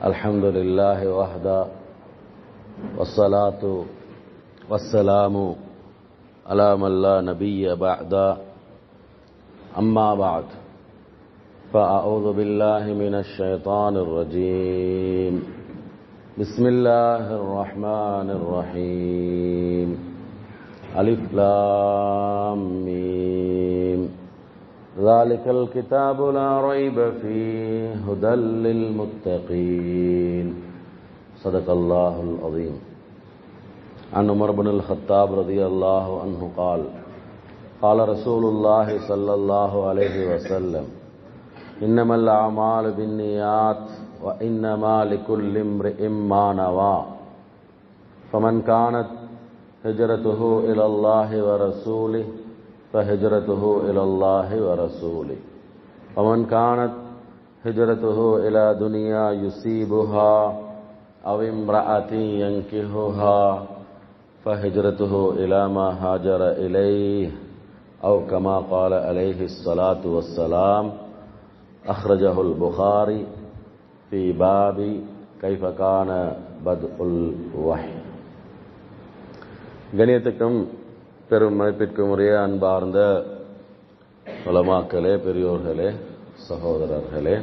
الحمد لله وحده والصلاة والسلام على من لا نبي بعد أما بعد فأعوذ بالله من الشيطان الرجيم بسم الله الرحمن الرحيم ألف لام ميم ذلك الكتاب لا ريب فيه هدى للمتقين صدق الله العظيم عن عمر بن الخطاب رضي الله عنه قال قال رسول الله صلى الله عليه وسلم إنما الأعمال بالنيات وإنما لكل امرئ ما نوى فمن كانت هجرته إلى الله ورسوله فهجرته إلى الله ورسوله ومن كانت هجرته إلى دنيا يصيبها أو امرأة ينكهها فهجرته إلى ما هاجر إليه أو كما قال عليه الصلاة والسلام أخرجه البخاري في باب كيف كان بدء الوحي கணியத்துக்கும் பெரும் மதிப்பிற்கும் உரிய அன்பார்ந்த உலமாக்களே பெரியோர்களே சகோதரர்களே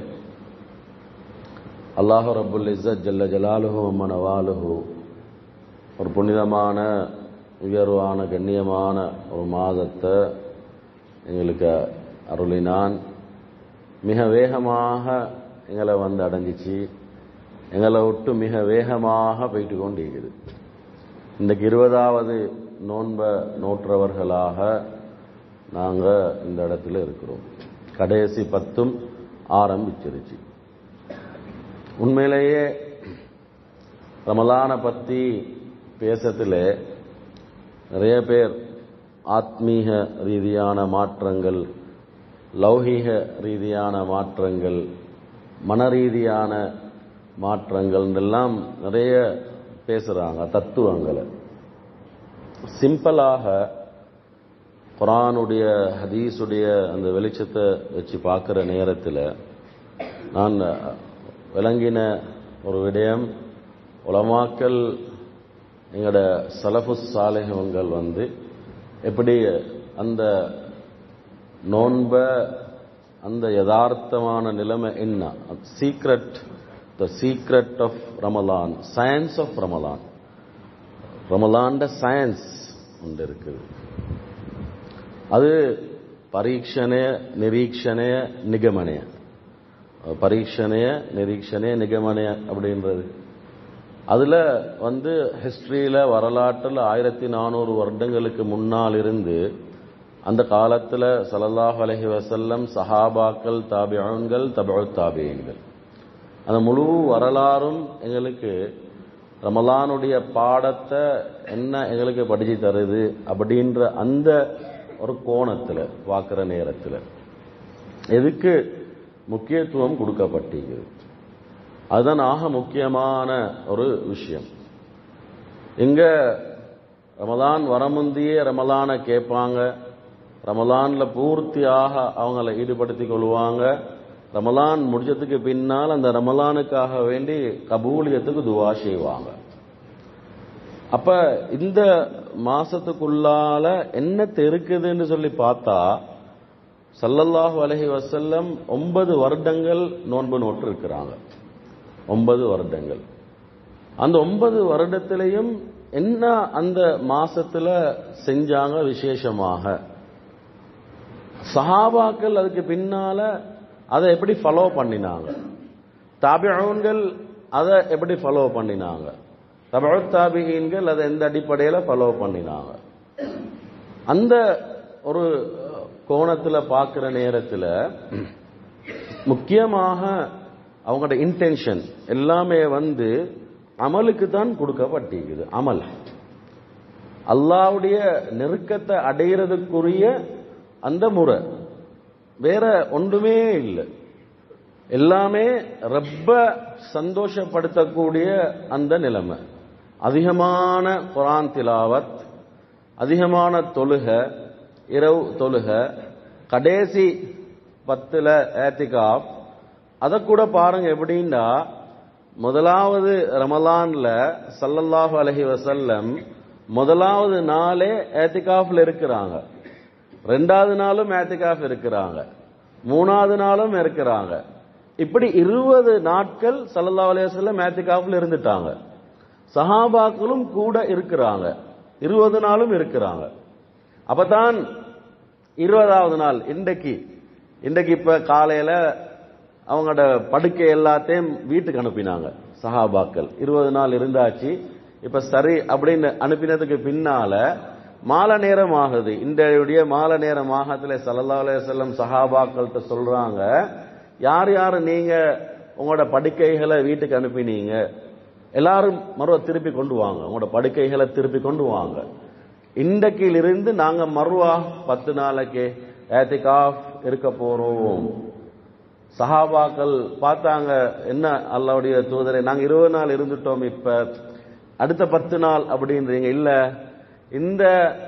அல்லாஹ் ரபுல் இஸ்ஸத் ஜல்ல ஜலாலுஹு மனவாலுஹு ஒரு புனிதமான உயர்வான கண்ணியமான ஒரு மாதத்தை எங்களுக்கு அருளினான் மிக வேகமாக எங்களை வந்து அடைஞ்சிச்சு எங்களை விட்டு மிக வேகமாக போயிட்டு கொண்டிருக்குது இன்றைக்கு இருபதாவது நோன்ப நோற்றவர்களாக நாங்கள் இந்த இடத்துல இருக்கிறோம் கடைசி பத்தும் ஆரம்பிச்சிருச்சு உண்மையிலேயே ரமலானை பற்றி பேசத்தில் நிறைய பேர் ஆத்மீக ரீதியான மாற்றங்கள் லௌகீக ரீதியான மாற்றங்கள் மன ரீதியான மாற்றங்கள் எல்லாம் நிறைய பேசுகிறாங்க தத்துவங்களை சிம்பிளாக குரானுடைய ஹதீஸுடைய அந்த வெளிச்சத்தை வச்சு பார்க்குற நேரத்தில் நான் விளங்கின ஒரு விடயம் உலமாக்கல் எங்களோட சலஃபு சாலைகள் வந்து எப்படி அந்த நோன்ப அந்த யதார்த்தமான நிலைமை என்ன secret the secret of Ramadan science of Ramadan ரமலாண்ட சயின்ஸ் ஒன்று இருக்குது அது பரீட்சணைய நிரீட்சணைய நிகமனைய பரீட்சணைய நிரீட்சணைய நிகமனைய அப்படின்றது அதில் வந்து ஹிஸ்ட்ரியில் வரலாற்றில் ஆயிரத்தி நானூறு வருடங்களுக்கு முன்னால் இருந்து அந்த காலத்தில் சலல்லாஹ் அலஹி வசல்லம் சஹாபாக்கள் தாபியன்கள் தபு தாபியன்கள் அந்த முழு வரலாறும் எங்களுக்கு ரமலானுடைய பாடத்தை என்ன எங்களுக்கு படிச்சு தருது அப்படின்ற அந்த ஒரு கோணத்தில் பார்க்குற நேரத்தில் எதுக்கு முக்கியத்துவம் கொடுக்கப்பட்டிருக்குது அதுதான் ஆக முக்கியமான ஒரு விஷயம் இங்க ரமலான் வரமுந்தியே ரமலானை கேட்பாங்க ரமலான்ல பூர்த்தியாக அவங்கள ஈடுபடுத்திக் கொள்வாங்க ரமலான் முடிச்சதுக்கு பின்னால் அந்த ரமலானுக்காக வேண்டி கபூலியத்துக்கு துவா செய்வாங்க அப்ப இந்த மாசத்துக்குள்ளால என்ன இருக்குதுன்னு சொல்லி பார்த்தா சல்லல்லாஹு அலஹி வசல்லம் ஒன்பது வருடங்கள் நோன்பு நோட்டு இருக்கிறாங்க ஒன்பது வருடங்கள் அந்த ஒன்பது வருடத்திலையும் என்ன அந்த மாசத்துல செஞ்சாங்க விசேஷமாக சஹாபாக்கள் அதுக்கு பின்னால அதை எப்படி ஃபாலோ பண்ணினாங்க தாபியன்கள் அதை எப்படி ஃபாலோ பண்ணினாங்க தபு தாபிகீன்கள் அதை எந்த அடிப்படையில் ஃபாலோ பண்ணினாங்க அந்த ஒரு கோணத்தில் பார்க்குற நேரத்தில் முக்கியமாக அவங்களோட இன்டென்ஷன் எல்லாமே வந்து அமலுக்கு தான் கொடுக்கப்பட்டிருக்குது அமல் அல்லாவுடைய நெருக்கத்தை அடைகிறதுக்குரிய அந்த முறை வேற ஒன்றுமே இல்லை எல்லாமே ரொம்ப சந்தோஷப்படுத்தக்கூடிய அந்த நிலைமை அதிகமான குரான் திலாவத் அதிகமான தொழுக இரவு தொழுக கடைசி பத்துல ஏத்திகாப் அதை கூட பாருங்க எப்படின்னா முதலாவது ரமலான்ல சல்லல்லாஹு அலைஹி வஸல்லம் முதலாவது நாளே ஏத்திகாஃப்ல இருக்கிறாங்க ரெண்டாவது நாளும் ஏத்திகாஃப் இருக்கிறாங்க மூணாவது நாளும் இருக்கிறாங்க இப்படி இருபது நாட்கள் சல்லல்லாஹு அலைஹி வஸல்லம் ஏத்திகாஃப்ல இருந்துட்டாங்க சஹாபாக்களும் கூட இருக்கிறாங்க இருபது நாளும் இருக்கிறாங்க அப்பதான் இருபதாவது நாள் இன்றைக்கு இன்றைக்கு இப்ப காலையில அவங்களோட படுக்கை எல்லாத்தையும் வீட்டுக்கு அனுப்பினாங்க சஹாபாக்கள் இருபது நாள் இருந்தாச்சு இப்ப சரி அப்படின்னு அனுப்பினதுக்கு பின்னால மாலை நேரம் ஆகுது இன்றைய மாலை நேரம் ஆகத்துல சல்லா அலையம் சஹாபாக்கள்கிட்ட சொல்றாங்க யார் யார் நீங்க உங்களோட படுக்கைகளை வீட்டுக்கு அனுப்பினீங்க எல்லாரும் மறுவ திருப்பி கொண்டு வாங்க உங்களோட படுக்கைகளை திருப்பி கொண்டு வாங்க இன்றைக்கிலிருந்து நாங்க மறுவா பத்து நாளைக்கு ஏத்திகாஃப் இருக்க போறோம் சஹாபாக்கள் பார்த்தாங்க என்ன அல்லாவுடைய தூதரை நாங்க இருபது நாள் இருந்துட்டோம் இப்ப அடுத்த பத்து நாள் அப்படின்றீங்க இல்ல இந்த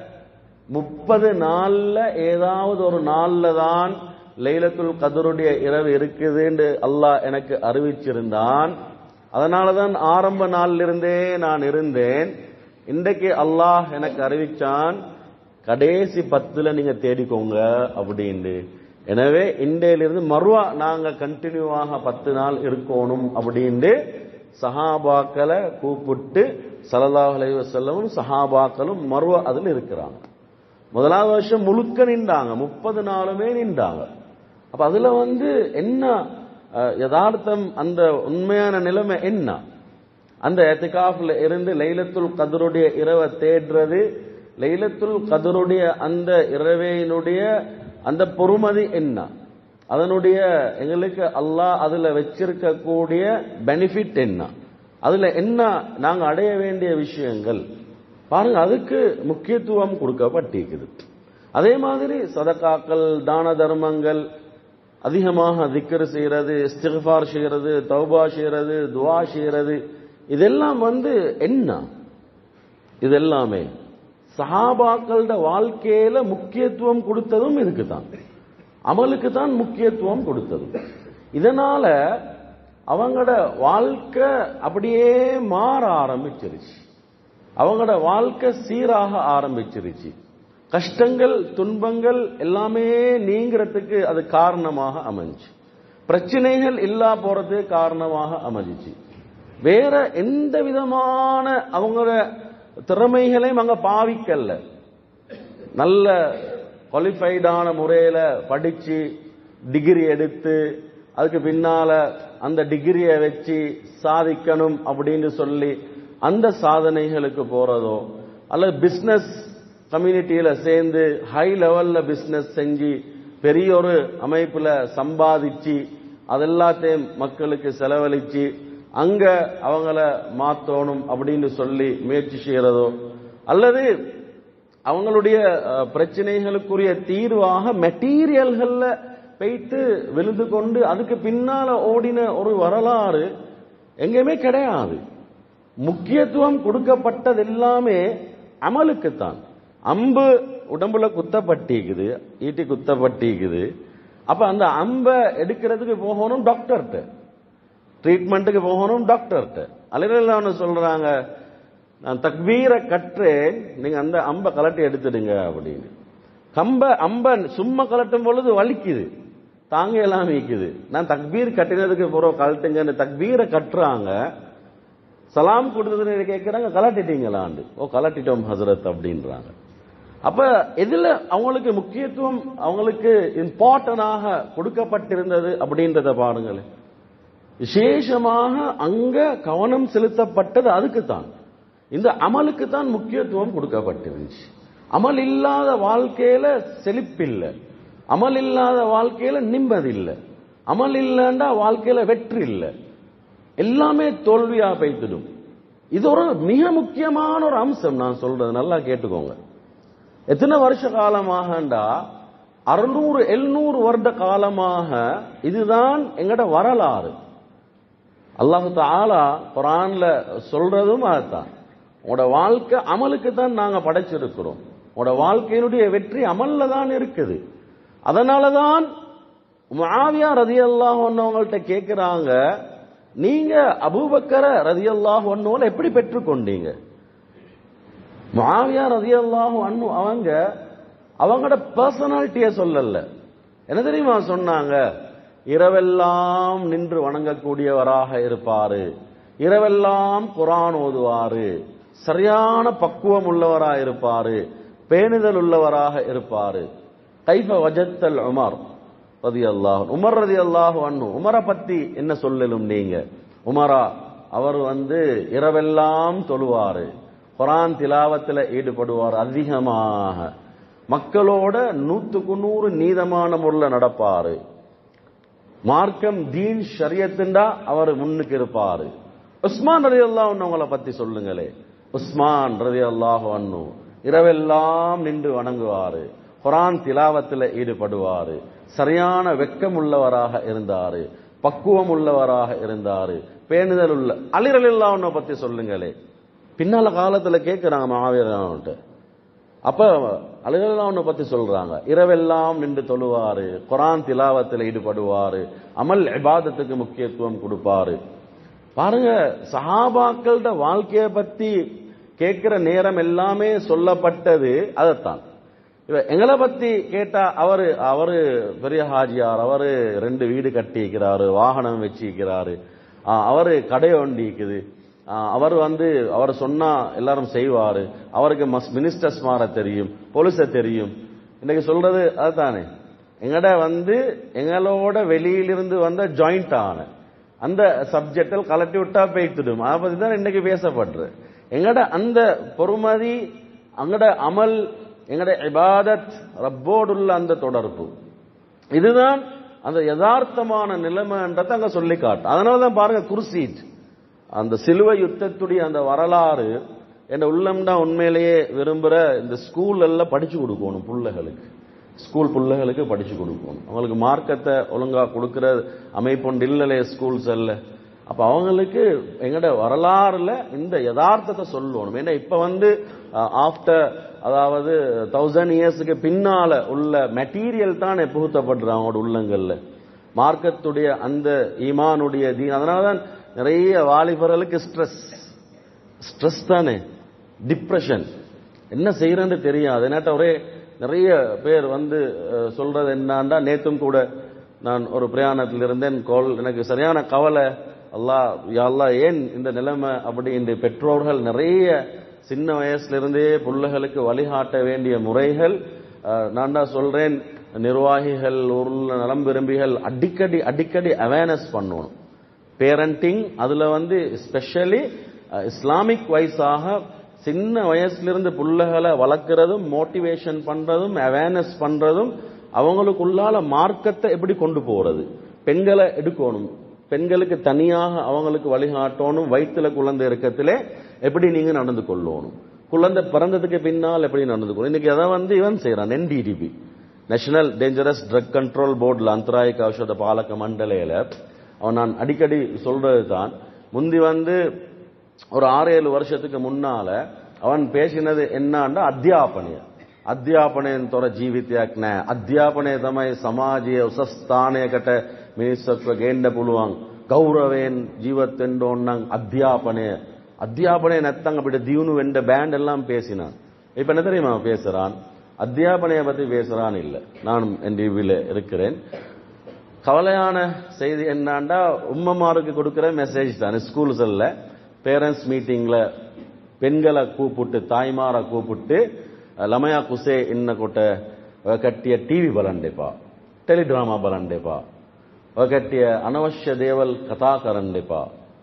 முப்பது நாள்ல ஏதாவது ஒரு நாள்ல தான் லைலத்துல் கதருடைய இரவு இருக்குதுன்னு அல்லாஹ் எனக்கு அறிவிச்சிருந்தான் அதனாலதான் ஆரம்ப நாள்ல இருந்தே நான் இருந்தேன் இன்றைக்கு அல்லாஹ் எனக்கு அறிவிச்சான் கடைசி பத்துல நீங்க தேடிக்கோங்க அப்படின்னு எனவே இன்றையிலிருந்து மறுவா நாங்க கண்டினியூவாக பத்து நாள் இருக்கணும் அப்படின்னு சஹாபாக்களை கூப்பிட்டு சல்லல்லாஹு அலைஹி வஸல்லமும் சஹாபாக்களும் மறுவா அதுல இருக்கிறாங்க முதலாவது வருஷம் முழுக்க நின்றாங்க முப்பது நாளுமே நின்றாங்க அப்ப அதுல வந்து என்ன அஹ், யதார்த்தம் அந்த உண்மையான நிலைமை என்ன அந்த எத்திகாஃப்ல இருந்து லைலத்துல் கதருடைய இரவை தேடுறது லைலத்துல் கதருடைய அந்த இரவையினுடைய அந்த பொறுமதி என்ன அதனுடைய எங்களுக்கு அல்லாஹ் அதுல வச்சிருக்கக்கூடிய பெனிஃபிட் என்ன அதுல என்ன நாங்க அடைய வேண்டிய விஷயங்கள் பாருங்க அதுக்கு முக்கியத்துவம் கொடுக்கப்பட்டிருக்குது அதே மாதிரி சதகாக்கள் தான தர்மங்கள் அதிகமாக திக்கர் செய்யறது இஸ்திஃபார் செய்யறது தௌபா செய்யறது துவா செய்யறது இதெல்லாம் வந்து என்ன இதெல்லாமே சஹாபாக்களோட வாழ்க்கையில முக்கியத்துவம் கொடுத்ததும் இதுக்கு தான் அமலுக்கு தான் முக்கியத்துவம் கொடுத்தது இதனால அவங்களோட வாழ்க்கை அப்படியே மாற ஆரம்பிச்சிருச்சு அவங்களோட வாழ்க்கை சீராக ஆரம்பிச்சிருச்சு கஷ்டங்கள் துன்பங்கள் எல்லாமே நீங்கிறதுக்கு அது காரணமாக அமைஞ்சு பிரச்சனைகள் இல்லா போறது காரணமாக அமைஞ்சிச்சு வேற எந்த விதமான அவங்களோட திறமைகளையும் அங்க பாவிக்கல நல்ல குவாலிஃபைடான முறையில படிச்சு டிகிரி எடுத்து அதுக்கு பின்னால அந்த டிகிரியை வச்சு சாதிக்கணும் அப்படின்னு சொல்லி அந்த சாதனைகளுக்கு போறதோ அல்லது பிசினஸ் கம்யூனிட்டியில சேர்ந்து ஹை லெவல்ல பிசினஸ் செஞ்சு பெரிய ஒரு அமைப்புல சம்பாதிச்சு அதெல்லாத்தையும் மக்களுக்கு செலவழிச்சு அங்க அவங்கள மாத்தணும் அப்படின்னு சொல்லி முயற்சி செய்யறதோ அல்லது அவங்களுடைய அஹ், பிரச்சனைகளுக்குரிய தீர்வாக மெட்டீரியல்கள்ல போயிட்டு விழுந்து கொண்டு அதுக்கு பின்னால ஓடின ஒரு வரலாறு எங்கேயுமே கிடையாது முக்கியத்துவம் கொடுக்கப்பட்டது எல்லாமே அமலுக்குத்தான் அம்பு உடம்புல குத்தப்பட்டிக்குது ஈட்டி குத்தப்பட்டிக்குது அப்ப அந்த அம்பை எடுக்கிறதுக்கு போகணும் டாக்டர்கிட்ட ட்ரீட்மெண்ட்டுக்கு போகணும் டாக்டர்கிட்ட அலையில சொல்றாங்க நான் தக்பீரை கற்றேன் நீங்க அந்த அம்பை கலட்டி எடுத்துடுங்க அப்படின்னு கம்ப அம்ப சும்மா கலட்டும் பொழுது வலிக்குது தாங்க எல்லாம் வைக்குது நான் தக்பீர் கட்டினதுக்கு போறோம் கலட்டுங்கன்னு தக்பீரை கட்டுறாங்க சலாம் கொடுத்ததுன்னு கேட்கிறாங்க கலட்டிட்டீங்களாண்டு ஓ கலட்டிட்டோம் ஹசரத் அப்படின்றாங்க அப்ப எதுல அவங்களுக்கு முக்கியத்துவம் அவங்களுக்கு இம்பார்ட்டனாக கொடுக்கப்பட்டிருந்தது அப்படின்றத பாருங்களேன் விசேஷமாக அங்க கவனம் செலுத்தப்பட்டது அதுக்கு தான் இந்த அமலுக்கு தான் முக்கியத்துவம் கொடுக்கப்பட்டிருந்துச்சு அமல் இல்லாத வாழ்க்கையில செழிப்பில்லை அமல் இல்லாத வாழ்க்கையில நிம்மதி இல்லை அமல் இல்லைண்டா வாழ்க்கையில வெற்றி இல்லை எல்லாமே தோல்வியா பெய்திடும் இது ஒரு மிக முக்கியமான ஒரு அம்சம் நான் சொல்றது நல்லா கேட்டுக்கோங்க எத்தனை வருஷ காலமாகண்டா அறுநூறு எழுநூறு வருட காலமாக இதுதான் எங்கட வரலாறு அல்லாஹு தாலா குரான்ல சொல்றதும் அதுதான் உங்களோட வாழ்க்கை அமலுக்கு தான் நாங்க படைச்சிருக்கிறோம் உங்களோட வாழ்க்கையினுடைய வெற்றி அமல்ல தான் இருக்குது அதனாலதான் மாவியா ரதி அல்லாஹ் அவங்கள்ட்ட கேட்கிறாங்க நீங்க அபூபக்கர ரதியல்லாஹு அன்னுவல எப்படி பெற்றுக்கொண்டீங்க மாவியா ரதியல்லாஹு அன்னு அவங்க அவங்களோட பர்சனாலிட்டிய சொல்லல என்ன தெரியுமா சொன்னாங்க இரவெல்லாம் நின்று வணங்கக்கூடியவராக இருப்பாரு இரவெல்லாம் குரான் ஓதுவாரு சரியான பக்குவம் உள்ளவராக இருப்பாரு பேணுதல் உள்ளவராக இருப்பாரு கைஃப வஜத்தல் உமர் ரதி அல்லாஹ் உமர் ரதி அல்லாஹு அண்ணு உமரை பத்தி என்ன சொல்லலும் நீங்க உமரா அவர் வந்து இரவெல்லாம் தொழுவாரு குரான் திலாவத்தில் ஈடுபடுவார் அதிகமாக மக்களோட நூத்துக்கு நூறு நீதமான முறையில் நடப்பாரு மார்க்கம் தீன் ஷரியத்துண்டா அவர் முன்னுக்கு இருப்பாரு உஸ்மான் ரதி அல்லாஹ் உங்களை பத்தி சொல்லுங்களே உஸ்மான் ரதி அல்லாஹ் அண்ணு இரவெல்லாம் நின்று வணங்குவாரு குரான் திலாவத்தில் ஈடுபடுவாரு சரியான வெக்கம் உள்ளவராக இருந்தாரு பக்குவம் உள்ளவராக இருந்தாரு பேணுதல் உள்ள அலிரல் இல்லாம பத்தி சொல்லுங்களே பின்னால காலத்துல கேட்கிறாங்க மாவீரன்ட்ட அப்ப அலிரல்லாவுன்ன பத்தி சொல்றாங்க இரவெல்லாம் நின்று தொழுவாரு குரான் திலாவத்தில் ஈடுபடுவாரு அமல் இபாதத்துக்கு முக்கியத்துவம் கொடுப்பாரு பாருங்க சஹாபாக்களோட வாழ்க்கையை பத்தி கேட்கிற நேரம் எல்லாமே சொல்லப்பட்டது அதைத்தான் இவ எங்களை பத்தி கேட்டா அவரு அவரு பெரிய ஹாஜியார் அவரு ரெண்டு வீடு கட்டிக்கிறாரு வாகனம் வச்சிருக்கிறாரு அவரு கடை ஒண்டிக்குது அவர் வந்து அவர் சொன்னா எல்லாரும் செய்வாரு அவருக்கு மினிஸ்டர்ஸ் மாற தெரியும் போலீஸ தெரியும் இன்னைக்கு சொல்றது அதுதானே எங்கட வந்து எங்களோட வெளியிலிருந்து வந்த ஜாயிண்ட் ஆன அந்த சப்ஜெக்டில் கலட்டி விட்டா பேய்த்துடும் அதை பத்தி தான் இன்னைக்கு பேசப்படுறது எங்கட அந்த பொறுமதி அங்கட அமல் எங்கட இபாதத் ரப்போடுள்ள அந்த தொடர்பு இதுதான் அந்த யதார்த்தமான நிலைமைன்றதை அங்க சொல்லி காட்டும் அதனால தான் பாருங்க குர்சீட் அந்த சிலுவை யுத்தத்துடைய அந்த வரலாறு என் உள்ளம் தான் உண்மையிலேயே விரும்புற இந்த ஸ்கூல் எல்லாம் படிச்சு கொடுக்கணும் பிள்ளைகளுக்கு ஸ்கூல் பிள்ளைகளுக்கு படிச்சு கொடுக்கணும் அவங்களுக்கு மார்க்கத்தை ஒழுங்கா கொடுக்கிற அமைப்பு இல்லையே ஸ்கூல்ஸ் அல்ல அப்ப அவங்களுக்கு எங்கட வரலாறுல இந்த யதார்த்தத்தை சொல்லணும் ஏன்னா இப்ப வந்து ஆஃப்டர் அதாவது தௌசண்ட் இயர்ஸுக்கு பின்னால உள்ள மெட்டீரியல் தான் புகுத்தப்படுற அவங்களோட உள்ளங்கள்ல மார்க்கத்துடைய அந்த ஈமானுடைய தீன் அதனாலதான் நிறைய வாலிபர்களுக்கு ஸ்ட்ரெஸ் ஸ்ட்ரெஸ் தானே டிப்ரெஷன் என்ன செய்யறன்னு தெரியாது என்னட்ட ஒரே நிறைய பேர் வந்து சொல்றது என்னான்டா நேத்தும் கூட நான் ஒரு பிரயாணத்தில் இருந்தேன் கோல் எனக்கு சரியான கவலை அல்லா யாழ்லா ஏன் இந்த நிலைமை அப்படி இந்த பெற்றோர்கள் நிறைய சின்ன வயசுல இருந்தே பிள்ளைகளுக்கு வழிகாட்ட வேண்டிய முறைகள் நான் தான் சொல்றேன் நிர்வாகிகள் ஊர்ல நலம் விரும்பிகள் அடிக்கடி அடிக்கடி அவேர்னஸ் பண்ணணும் பேரண்டிங் அதுல வந்து ஸ்பெஷலி இஸ்லாமிக் வைஸாக சின்ன வயசுல இருந்து பிள்ளைகளை வளர்க்கறதும் மோட்டிவேஷன் பண்றதும் அவேர்னஸ் பண்றதும் அவங்களுக்குள்ளால மார்க்கத்தை எப்படி கொண்டு போறது பெண்களை எடுக்கணும் பெண்களுக்கு தனியாக அவங்களுக்கு வழிகாட்டணும் வயிற்றுல குழந்தை இருக்கத்திலே எப்படி நீங்க நடந்து கொள்ளணும் குழந்தை பிறந்ததுக்கு பின்னால் எப்படி நடந்து கொள்ளணும் இன்னைக்கு அதை வந்து இவன் செய்யறான் NDDB national dangerous drug control போர்டில் அந்தராயிக ஔஷத பாலக மண்டலையில அவன் நான் அடிக்கடி சொல்றது தான் முந்தி வந்து ஒரு ஆறு ஏழு வருஷத்துக்கு முன்னால அவன் பேசினது என்னன்னா அத்தியாபனைய අධ්‍යාපනයෙන් ජීවිතයක් නෑ. අධ්‍යාපනය තමයි සමාජයේ උසස් ස්ථානයකට මිනිස්සුන්ව ගේන්න පුළුවන්. ගෞරවයෙන් ජීවත් වෙන්න ඕන නම් අධ්‍යාපනය. අධ්‍යාපනය නැත්තම් අපිට දියුණු වෙන්න බෑண்ட் எல்லாம் பேசினான். இப்ப என்ன தெரியுமா பேசுறான்? அத்தியாபனைய பத்தி பேசுறான் இல்ல. நான் என் டிவியில இருக்கிறேன். கவலையான செய்தி என்னண்டா உம்மமாருக்கு கொடுக்கிற மெசேஜ் தான் ஸ்கூல்ஸ்ல பேரண்ட்ஸ் மீட்டிங்ல பெண்களை கூப்பிட்டு தாய்மாரை கூப்பிட்டு ළමයා කුසේ ඉන්නකොට ඔය කට්ටිය ටීවී බලන්න එපා. ටෙලිඩ්‍රාමා බලන්න එපා. ඔය කට්ටිය අනවශ්‍ය දේවල් කතා කරන්න එපා.